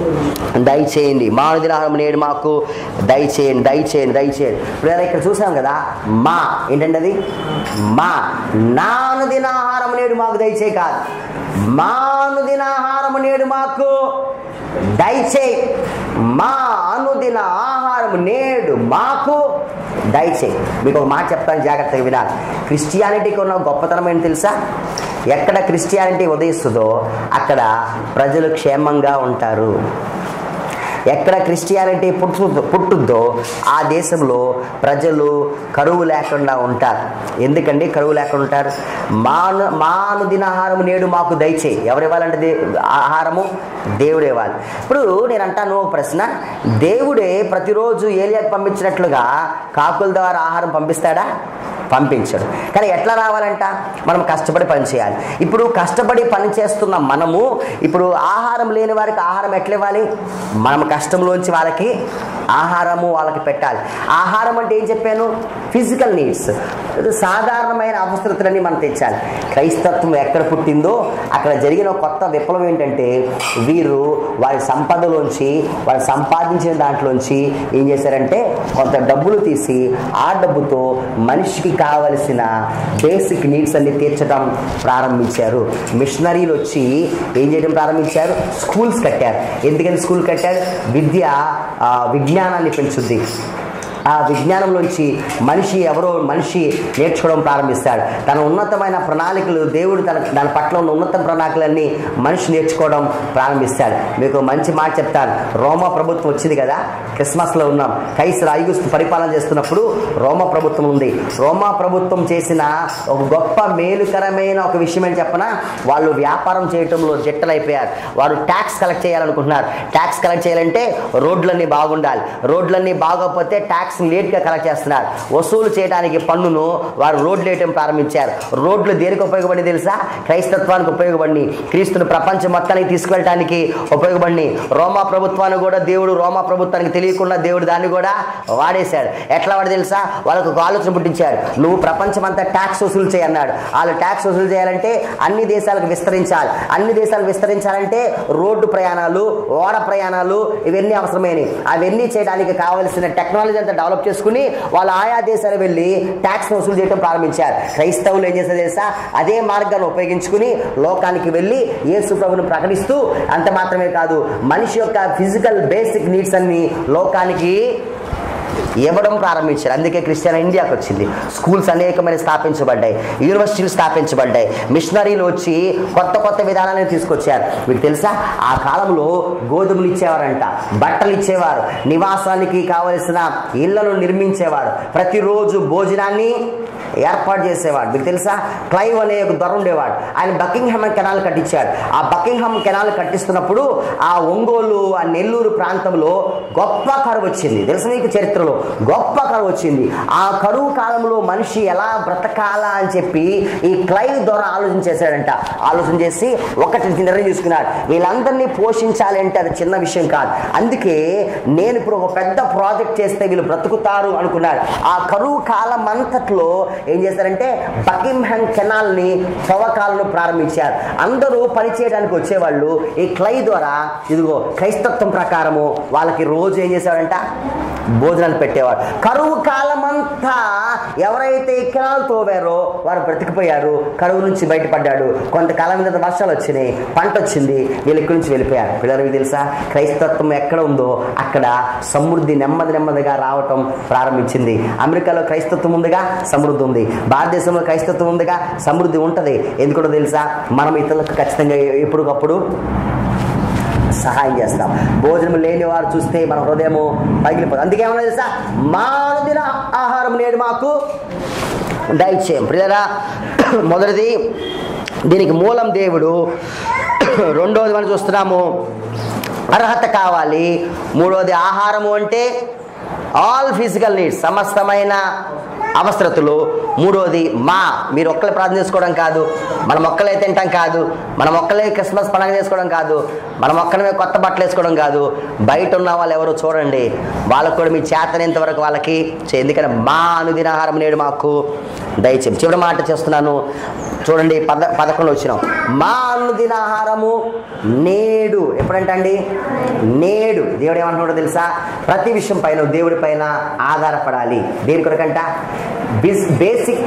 దయచేయండి మానుదిన ఆహారం నేడు మాకు దయచేయండి దయచేయండి దయచేయండి ఇప్పుడు ఏదైనా ఇక్కడ చూసాం కదా మా ఏంటండి అది మా నానుదిన ఆహారం నేడు మాకు దయచే కాదు మానుదిన ఆహారము నేడు మాకు దయచేయి మా అనుదిన ఆహారం నేడు మాకు దయచేయి మీకు ఒక మాట చెప్తాను జాగ్రత్తగా వినాలి క్రిస్టియానిటీకి ఉన్న గొప్పతనం ఏంటి తెలుసా ఎక్కడ క్రిస్టియానిటీ ఉదయిస్తుందో అక్కడ ప్రజలు క్షేమంగా ఉంటారు ఎక్కడ క్రిస్టియానిటీ పుట్టు పుట్టుద్దో ఆ దేశంలో ప్రజలు కరువు లేకుండా ఉంటారు ఎందుకండి కరువు లేకుండా ఉంటారు మాను మాను దినాహారం నేడు మాకు దయచేయి ఎవరు ఇవ్వాలంటే దే ఆహారము దేవుడు ఇవ్వాలి ఇప్పుడు నేను అంటాను ఒక ప్రశ్న దేవుడే ప్రతిరోజు ఏలియాకి పంపించినట్లుగా కాకుల ద్వారా ఆహారం పంపిస్తాడా పంపించడు కానీ ఎట్లా రావాలంట మనం కష్టపడి పని చేయాలి ఇప్పుడు కష్టపడి పని చేస్తున్న మనము ఇప్పుడు ఆహారం లేని వారికి ఆహారం ఎట్లా ఇవ్వాలి మనం కష్టంలోంచి వాళ్ళకి ఆహారము వాళ్ళకి పెట్టాలి ఆహారం అంటే ఏం చెప్పాను ఫిజికల్ నీడ్స్ సాధారణమైన అవసరతలన్నీ మనం తెచ్చాలి క్రైస్తత్వం ఎక్కడ పుట్టిందో అక్కడ జరిగిన ఒక కొత్త విప్లవం ఏంటంటే వీరు వారి సంపదలోంచి వారు సంపాదించిన దాంట్లోంచి ఏం చేశారంటే కొంత డబ్బులు తీసి ఆ డబ్బుతో మనిషికి కావలసిన బేసిక్ నీడ్స్ అన్ని తీర్చడం ప్రారంభించారు మిషనరీలు వచ్చి ఏం చేయడం ప్రారంభించారు స్కూల్స్ కట్టారు ఎందుకని స్కూల్ కట్టారు విద్య ఆ, విజ్ఞానాన్ని పెంచుద్ది ఆ విజ్ఞానంలోంచి మనిషి ఎవరో మనిషి నేర్చుకోవడం ప్రారంభిస్తాడు తన ఉన్నతమైన ప్రణాళికలు దేవుడు తన దాని పట్ల ఉన్న ఉన్నత ప్రణాళికలన్నీ మనిషి నేర్చుకోవడం ప్రారంభిస్తాడు మీకు మంచి మాట చెప్తాను రోమా ప్రభుత్వం వచ్చింది కదా క్రిస్మస్లో ఉన్నాం కైసర్ ఐగుస్తు పరిపాలన చేస్తున్నప్పుడు రోమా ప్రభుత్వం ఉంది రోమా ప్రభుత్వం చేసిన ఒక గొప్ప మేలుకరమైన ఒక విషయం అని చెప్పనా వాళ్ళు వ్యాపారం చేయటంలో జట్టలైపోయారు వారు ట్యాక్స్ కలెక్ట్ చేయాలనుకుంటున్నారు ట్యాక్స్ కలెక్ట్ చేయాలంటే రోడ్లన్నీ బాగుండాలి రోడ్లన్నీ బాగోకపోతే ట్యాక్స్ లేట్గా కలెక్ట్ చేస్తున్నారు వసూలు చేయడానికి పన్నును వారు రోడ్లు వేయటం ప్రారంభించారు రోడ్లు దేనికి ఉపయోగపడి తెలుసా క్రైస్తత్వానికి ఉపయోగపడి క్రీస్తుని ప్రపంచం మొత్తానికి తీసుకెళ్ళడానికి ఉపయోగపడి రోమా ప్రభుత్వాన్ని కూడా దేవుడు రోమా ప్రభుత్వానికి తెలియకుండా దేవుడు దాన్ని కూడా వాడేశాడు ఎట్లా వాడు తెలుసా వాళ్ళకు ఒక ఆలోచన పుట్టించాడు నువ్వు ప్రపంచం అంతా ట్యాక్స్ వసూలు చేయన్నాడు వాళ్ళు ట్యాక్స్ వసూలు చేయాలంటే అన్ని దేశాలకు విస్తరించాలి అన్ని దేశాలకు విస్తరించాలంటే రోడ్డు ప్రయాణాలు ఓడ ప్రయాణాలు ఇవన్నీ అవసరమైనవి అవన్నీ చేయడానికి కావలసిన టెక్నాలజీ అంతా డెవలప్ చేసుకుని వాళ్ళు ఆయా దేశాలు వెళ్ళి ట్యాక్స్ వసూలు చేయడం ప్రారంభించారు క్రైస్తవులు ఏం చేస్తారు తెలుసా అదే మార్గాన్ని ఉపయోగించుకుని లోకానికి వెళ్ళి యేసు ప్రభుని ప్రకటిస్తూ అంత మాత్రమే కాదు మనిషి యొక్క ఫిజికల్ బేసిక్ నీడ్స్ అన్ని లోకానికి ఇవ్వడం ప్రారంభించారు అందుకే క్రిస్టియన్ ఇండియాకి వచ్చింది స్కూల్స్ అనేకమైన స్థాపించబడ్డాయి యూనివర్సిటీలు స్థాపించబడ్డాయి మిషనరీలు వచ్చి కొత్త కొత్త విధానాలను తీసుకొచ్చారు మీకు తెలుసా ఆ కాలంలో గోధుమలు ఇచ్చేవారంట బట్టలు ఇచ్చేవారు నివాసానికి కావలసిన ఇళ్లను నిర్మించేవారు ప్రతిరోజు భోజనాన్ని ఏర్పాటు చేసేవాడు మీకు తెలుసా క్లైవ్ అనే ఒక దొర ఉండేవాడు ఆయన బకింగ్హామ్ కెనాల్ కట్టించాడు ఆ బకింగ్హామ్ కెనాల్ కట్టిస్తున్నప్పుడు ఆ ఒంగోలు ఆ నెల్లూరు ప్రాంతంలో గొప్ప కరువు వచ్చింది తెలుసు మీకు చరిత్రలో గొప్ప కరువు వచ్చింది ఆ కరువు కాలంలో మనిషి ఎలా బ్రతకాలా అని చెప్పి ఈ క్లైవ్ ద్వారా ఆలోచన చేశాడంట ఆలోచన చేసి ఒకటి నిర్ణయం తీసుకున్నాడు వీళ్ళందరినీ పోషించాలి అంటే అది చిన్న విషయం కాదు అందుకే నేను ఇప్పుడు ఒక పెద్ద ప్రాజెక్ట్ చేస్తే వీళ్ళు బ్రతుకుతారు అనుకున్నాడు ఆ కరువు కాలం అంతట్లో ఏం చేశారంటే బకింహం కెనాల్ని తవ్వకాలను ప్రారంభించారు అందరూ పని చేయడానికి వచ్చేవాళ్ళు ఈ క్లై ద్వారా ఇదిగో క్రైస్తత్వం ప్రకారము వాళ్ళకి రోజు ఏం చేసేవాడంట భోజనాలు పెట్టేవాడు కరువు కాలం అంతా ఎవరైతే ఈ కెనాల్ తోవారో వారు బ్రతికిపోయారు కరువు నుంచి బయటపడ్డాడు కొంతకాలం మీద వర్షాలు వచ్చినాయి పంట వచ్చింది వీళ్ళు ఇక్కడి నుంచి వెళ్ళిపోయారు పిల్లలకి తెలుసా క్రైస్తత్వం ఎక్కడ ఉందో అక్కడ సమృద్ధి నెమ్మది నెమ్మదిగా రావటం ప్రారంభించింది అమెరికాలో క్రైస్తత్వం ఉందిగా సమృద్ధి ఉంది భారతదేశంలో క్రైస్తత్వం ఉందిగా సమృద్ధి ఉంటుంది ఎందుకంటే తెలుసా మనం ఇతరులకు ఖచ్చితంగా ఎప్పటికప్పుడు సహాయం చేస్తాం భోజనం లేని వారు చూస్తే మన హృదయము పగిలిపోతుంది అందుకే ఏమన్నా తెలుసా మానుదిన ఆహారం నేడు మాకు దయచేయం ప్రియరా మొదటిది దీనికి మూలం దేవుడు రెండోది మనం చూస్తున్నాము అర్హత కావాలి మూడోది ఆహారము అంటే ఆల్ ఫిజికల్ నీడ్స్ సమస్తమైన అవసరతలు మూడోది మా మీరు ఒక్కలే ప్రార్థన చేసుకోవడం కాదు మనం ఒక్కలే తింటాం కాదు మనం ఒక్కలే క్రిస్మస్ పండుగ చేసుకోవడం కాదు మనం ఒక్కలమే కొత్త బట్టలు వేసుకోవడం కాదు బయట ఉన్న వాళ్ళు ఎవరో చూడండి వాళ్ళకు కూడా మీ చేతనేంత వరకు వాళ్ళకి చే- ఎందుకంటే మా అనుదిన ఆహారం నేడు మాకు దయచేసి చివరి మాట చేస్తున్నాను చూడండి పద పదకొండు వచ్చినాం మా అనుదిన ఆహారము నేడు ఎప్పుడంటండి నేడు దేవుడు ఏమంటున్నాడో తెలుసా ప్రతి విషయం పైన దేవుడి పైన ఆధారపడాలి దేని కొరకంట బిస్ బేసిక్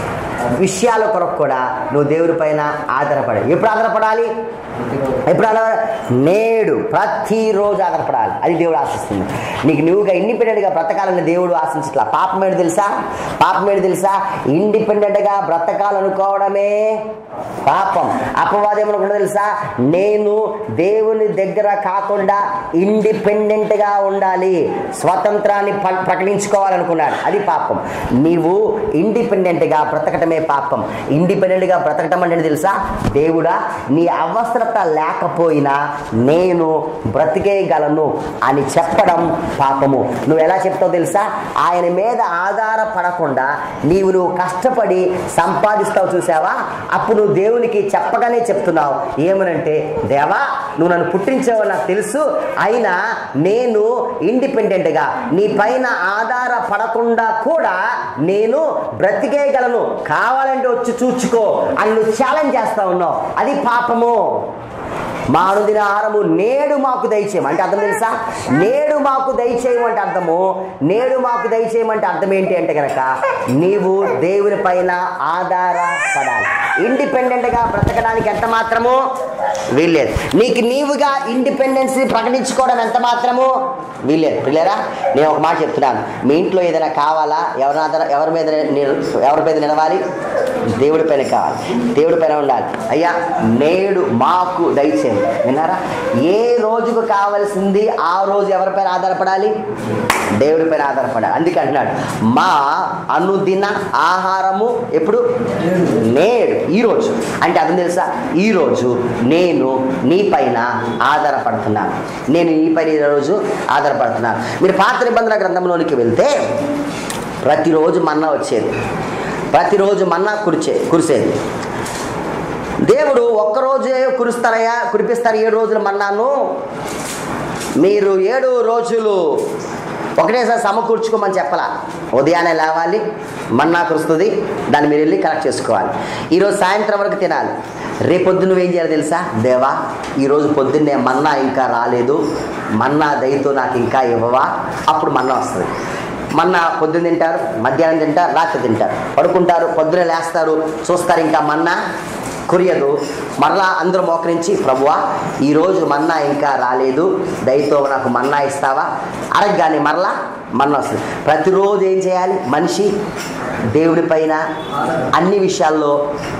విషయాల కొరకు కూడా నువ్వు దేవుడి పైన ఆధారపడాలి ఎప్పుడు ఆధారపడాలి ఎప్పుడు ఆధార నేడు ప్రతిరోజు ఆధారపడాలి అది దేవుడు ఆశిస్తుంది నీకు నువ్వుగా ఇండిపెండెంట్గా బ్రతకాలని దేవుడు ఆశించట్లా పాపం ఏంటి తెలుసా పాపం ఏంటి తెలుసా ఇండిపెండెంట్గా బ్రతకాలనుకోవడమే పాపం అపవాదం ఏమనుకుంటా తెలుసా నేను దేవుని దగ్గర కాకుండా ఇండిపెండెంట్గా ఉండాలి స్వతంత్రాన్ని ప- ప్రకటించుకోవాలనుకున్నాడు అది పాపం నీవు ఇండిపెండెంట్గా బ్రతకటమే పాపం ఇండిపెండెంట్గా బ్రతకటం అంటే తెలుసా దేవుడా నీ అవసరత లేకపోయినా నేను బ్రతికేయగలను అని చెప్పడం పాపము నువ్వు ఎలా చెప్తావు తెలుసా ఆయన మీద ఆధారపడకుండా నీవు నువ్వు కష్టపడి సంపాదిస్తావు చూసావా అప్పుడు నువ్వు దేవునికి చెప్పగానే చెప్తున్నావు ఏమనంటే దేవా నువ్వు నన్ను పుట్టించావో నాకు తెలుసు అయినా నేను ఇండిపెండెంట్గా నీ పైన ఆధారపడకుండా కూడా నేను బ్రతికేయగలను కావాలంటే వచ్చి చూచుకో అని నువ్వు ఛాలెంజ్ చేస్తా ఉన్నావు అది పాపము మా అనుదిన ఆహారము నేడు మాకు దయచేయం అంటే అర్థం తెలుసా నేడు మాకు దయచేయమంటే అర్థము నేడు మాకు దయచేయమంటే అర్థం ఏంటి అంటే కనుక నీవు దేవుని పైన ఆధారపడాలి ఇండిపెండెంట్గా బ్రతకడానికి ఎంత మాత్రము వీల్లేదు నీకు నీవుగా ఇండిపెండెన్స్ ప్రకటించుకోవడం ఎంత మాత్రము వీల్లేదు పిల్లరా నేను ఒక మాట చెప్తున్నాను మీ ఇంట్లో ఏదైనా కావాలా ఎవరి ఆధార ఎవరి మీద నిల- ఎవరి మీద నిలవాలి దేవుడి పైన కావాలి దేవుడి పైన ఉండాలి అయ్యా నేడు మాకు దయచేయండి విన్నారా ఏ రోజుకు కావలసింది ఆ రోజు ఎవరిపైన ఆధారపడాలి దేవుడి పైన ఆధారపడాలి అందుకే అంటున్నాడు మా అనుదిన ఆహారము ఎప్పుడు నేడు ఈరోజు అంటే అర్థం తెలుసా ఈరోజు నేను నీ పైన ఆధారపడుతున్నాను నేను నీ పైన ఈరోజు ఆధారపడుతున్నాను మీరు పాత నిబంధన గ్రంథంలోనికి వెళ్తే ప్రతిరోజు మన్నా వచ్చేది ప్రతిరోజు మన్నా కురిచే కురిసేది దేవుడు ఒక్కరోజే కురుస్తారయ్యా కురిపిస్తారు ఏడు రోజులు మన్నాను మీరు ఏడు రోజులు ఒకటేసారి సమకూర్చుకోమని చెప్పాల ఉదయాన్నే లేవాలి మన్నా కురుస్తుంది దాన్ని మీరు వెళ్ళి కలెక్ట్ చేసుకోవాలి ఈరోజు సాయంత్రం వరకు తినాలి రేపొద్దు నువ్వేం చేయాలి తెలుసా దేవా ఈరోజు పొద్దున్నే మన్నా ఇంకా రాలేదు మన్నా దయతో నాకు ఇంకా ఇవ్వవా అప్పుడు మన్నా వస్తుంది మన్నా పొద్దున్న తింటారు మధ్యాహ్నం తింటారు రాత్రి తింటారు పడుకుంటారు పొద్దున లేస్తారు చూస్తారు ఇంకా మన్నా కురియదు మరలా అందరూ మోకరించి ప్రభువా ఈరోజు మన్నా ఇంకా రాలేదు దయతో నాకు మన్నా ఇస్తావా అడగగానే మరలా మన్నా వస్తుంది ప్రతిరోజు ఏం చేయాలి మనిషి దేవుడి పైన అన్ని విషయాల్లో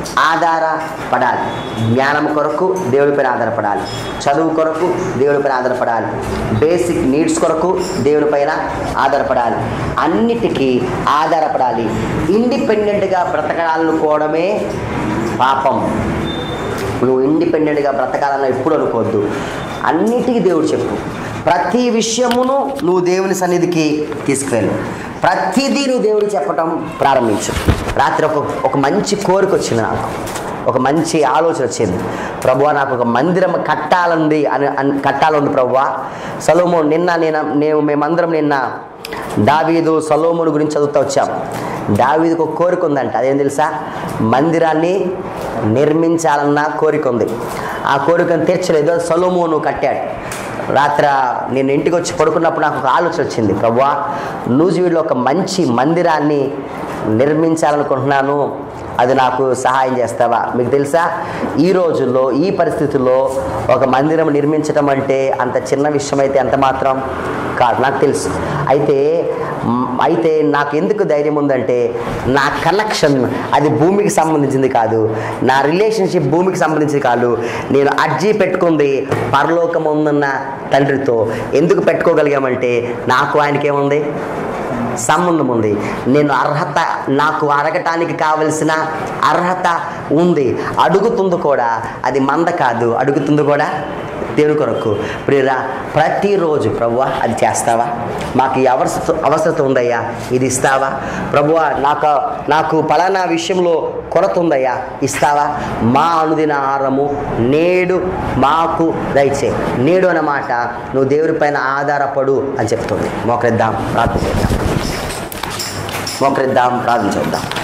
ఆధారపడాలి జ్ఞానం కొరకు దేవుడి పైన ఆధారపడాలి చదువు కొరకు దేవుడి పైన ఆధారపడాలి బేసిక్ నీడ్స్ కొరకు దేవుడి పైన ఆధారపడాలి అన్నిటికీ ఆధారపడాలి ఇండిపెండెంట్గా బ్రతకాలనుకోవడమే పాపం నువ్వు ఇండిపెండెంట్గా బ్రతకాలని ఎప్పుడు అనుకోవద్దు అన్నిటికీ దేవుడు చెప్పు ప్రతి విషయమును నువ్వు దేవుని సన్నిధికి తీసుకువెళ్ళు ప్రతిదీ నువ్వు దేవుడికి చెప్పటం ప్రారంభించు రాత్రి ఒక ఒక మంచి కోరిక వచ్చింది నాకు ఒక మంచి ఆలోచన వచ్చింది ప్రభువా నాకు ఒక మందిరం కట్టాలంది అని అన్- కట్టాలంది ప్రభువా సలోమో నిన్న నేను నేను మేమందరం నిన్న దావీదు సలోముడు గురించి చదువుతూ వచ్చాం దావీదుకు ఒక కోరిక ఉందంట అదేం తెలుసా మందిరాన్ని నిర్మించాలన్న కోరిక ఉంది ఆ కోరికను తీర్చలేదు సలోమోను కట్టాడు రాత్ర నేను ఇంటికి వచ్చి పడుకున్నప్పుడు నాకు ఒక ఆలోచన వచ్చింది ప్రభువా నూజివీడులో ఒక మంచి మందిరాన్ని నిర్మించాలనుకుంటున్నాను అది నాకు సహాయం చేస్తావా మీకు తెలుసా ఈ రోజుల్లో ఈ పరిస్థితుల్లో ఒక మందిరం నిర్మించడం అంటే అంత చిన్న విషయం అయితే ఎంత మాత్రం కాదు నాకు తెలుసు అయితే మ్, అయితే నాకు ఎందుకు ధైర్యం ఉందంటే నా కనెక్షన్ అది భూమికి సంబంధించింది కాదు నా రిలేషన్షిప్ భూమికి సంబంధించింది కాదు నేను అర్జీ పెట్టుకుంది పరలోకం ఉందన్న తండ్రితో ఎందుకు పెట్టుకోగలిగామంటే నాకు ఆయనకి ఏముంది సంబంధం ఉంది నేను అర్హత నాకు అడగటానికి కావలసిన అర్హత ఉంది అడుగుతుంది కూడా అది మంద కాదు అడుగుతుంది కూడా దేవుని కొరకు ప్రియరా ప్రతిరోజు ప్రభువా అది చేస్తావా మాకు ఈ అవసర అవసరత ఉందయ్యా ఇది ఇస్తావా ప్రభువా నాకు నాకు పలానా విషయంలో కొరత ఉందయ్యా ఇస్తావా మా అనుదిన ఆహారము నేడు మాకు దయచే నేడు అన్నమాట నువ్వు దేవుడి పైన ఆధారపడు అని చెప్తుంది మోకరిద్దాం ప్రార్థన చేద్దాం మోకరిద్దాం ప్రార్థన చేద్దాం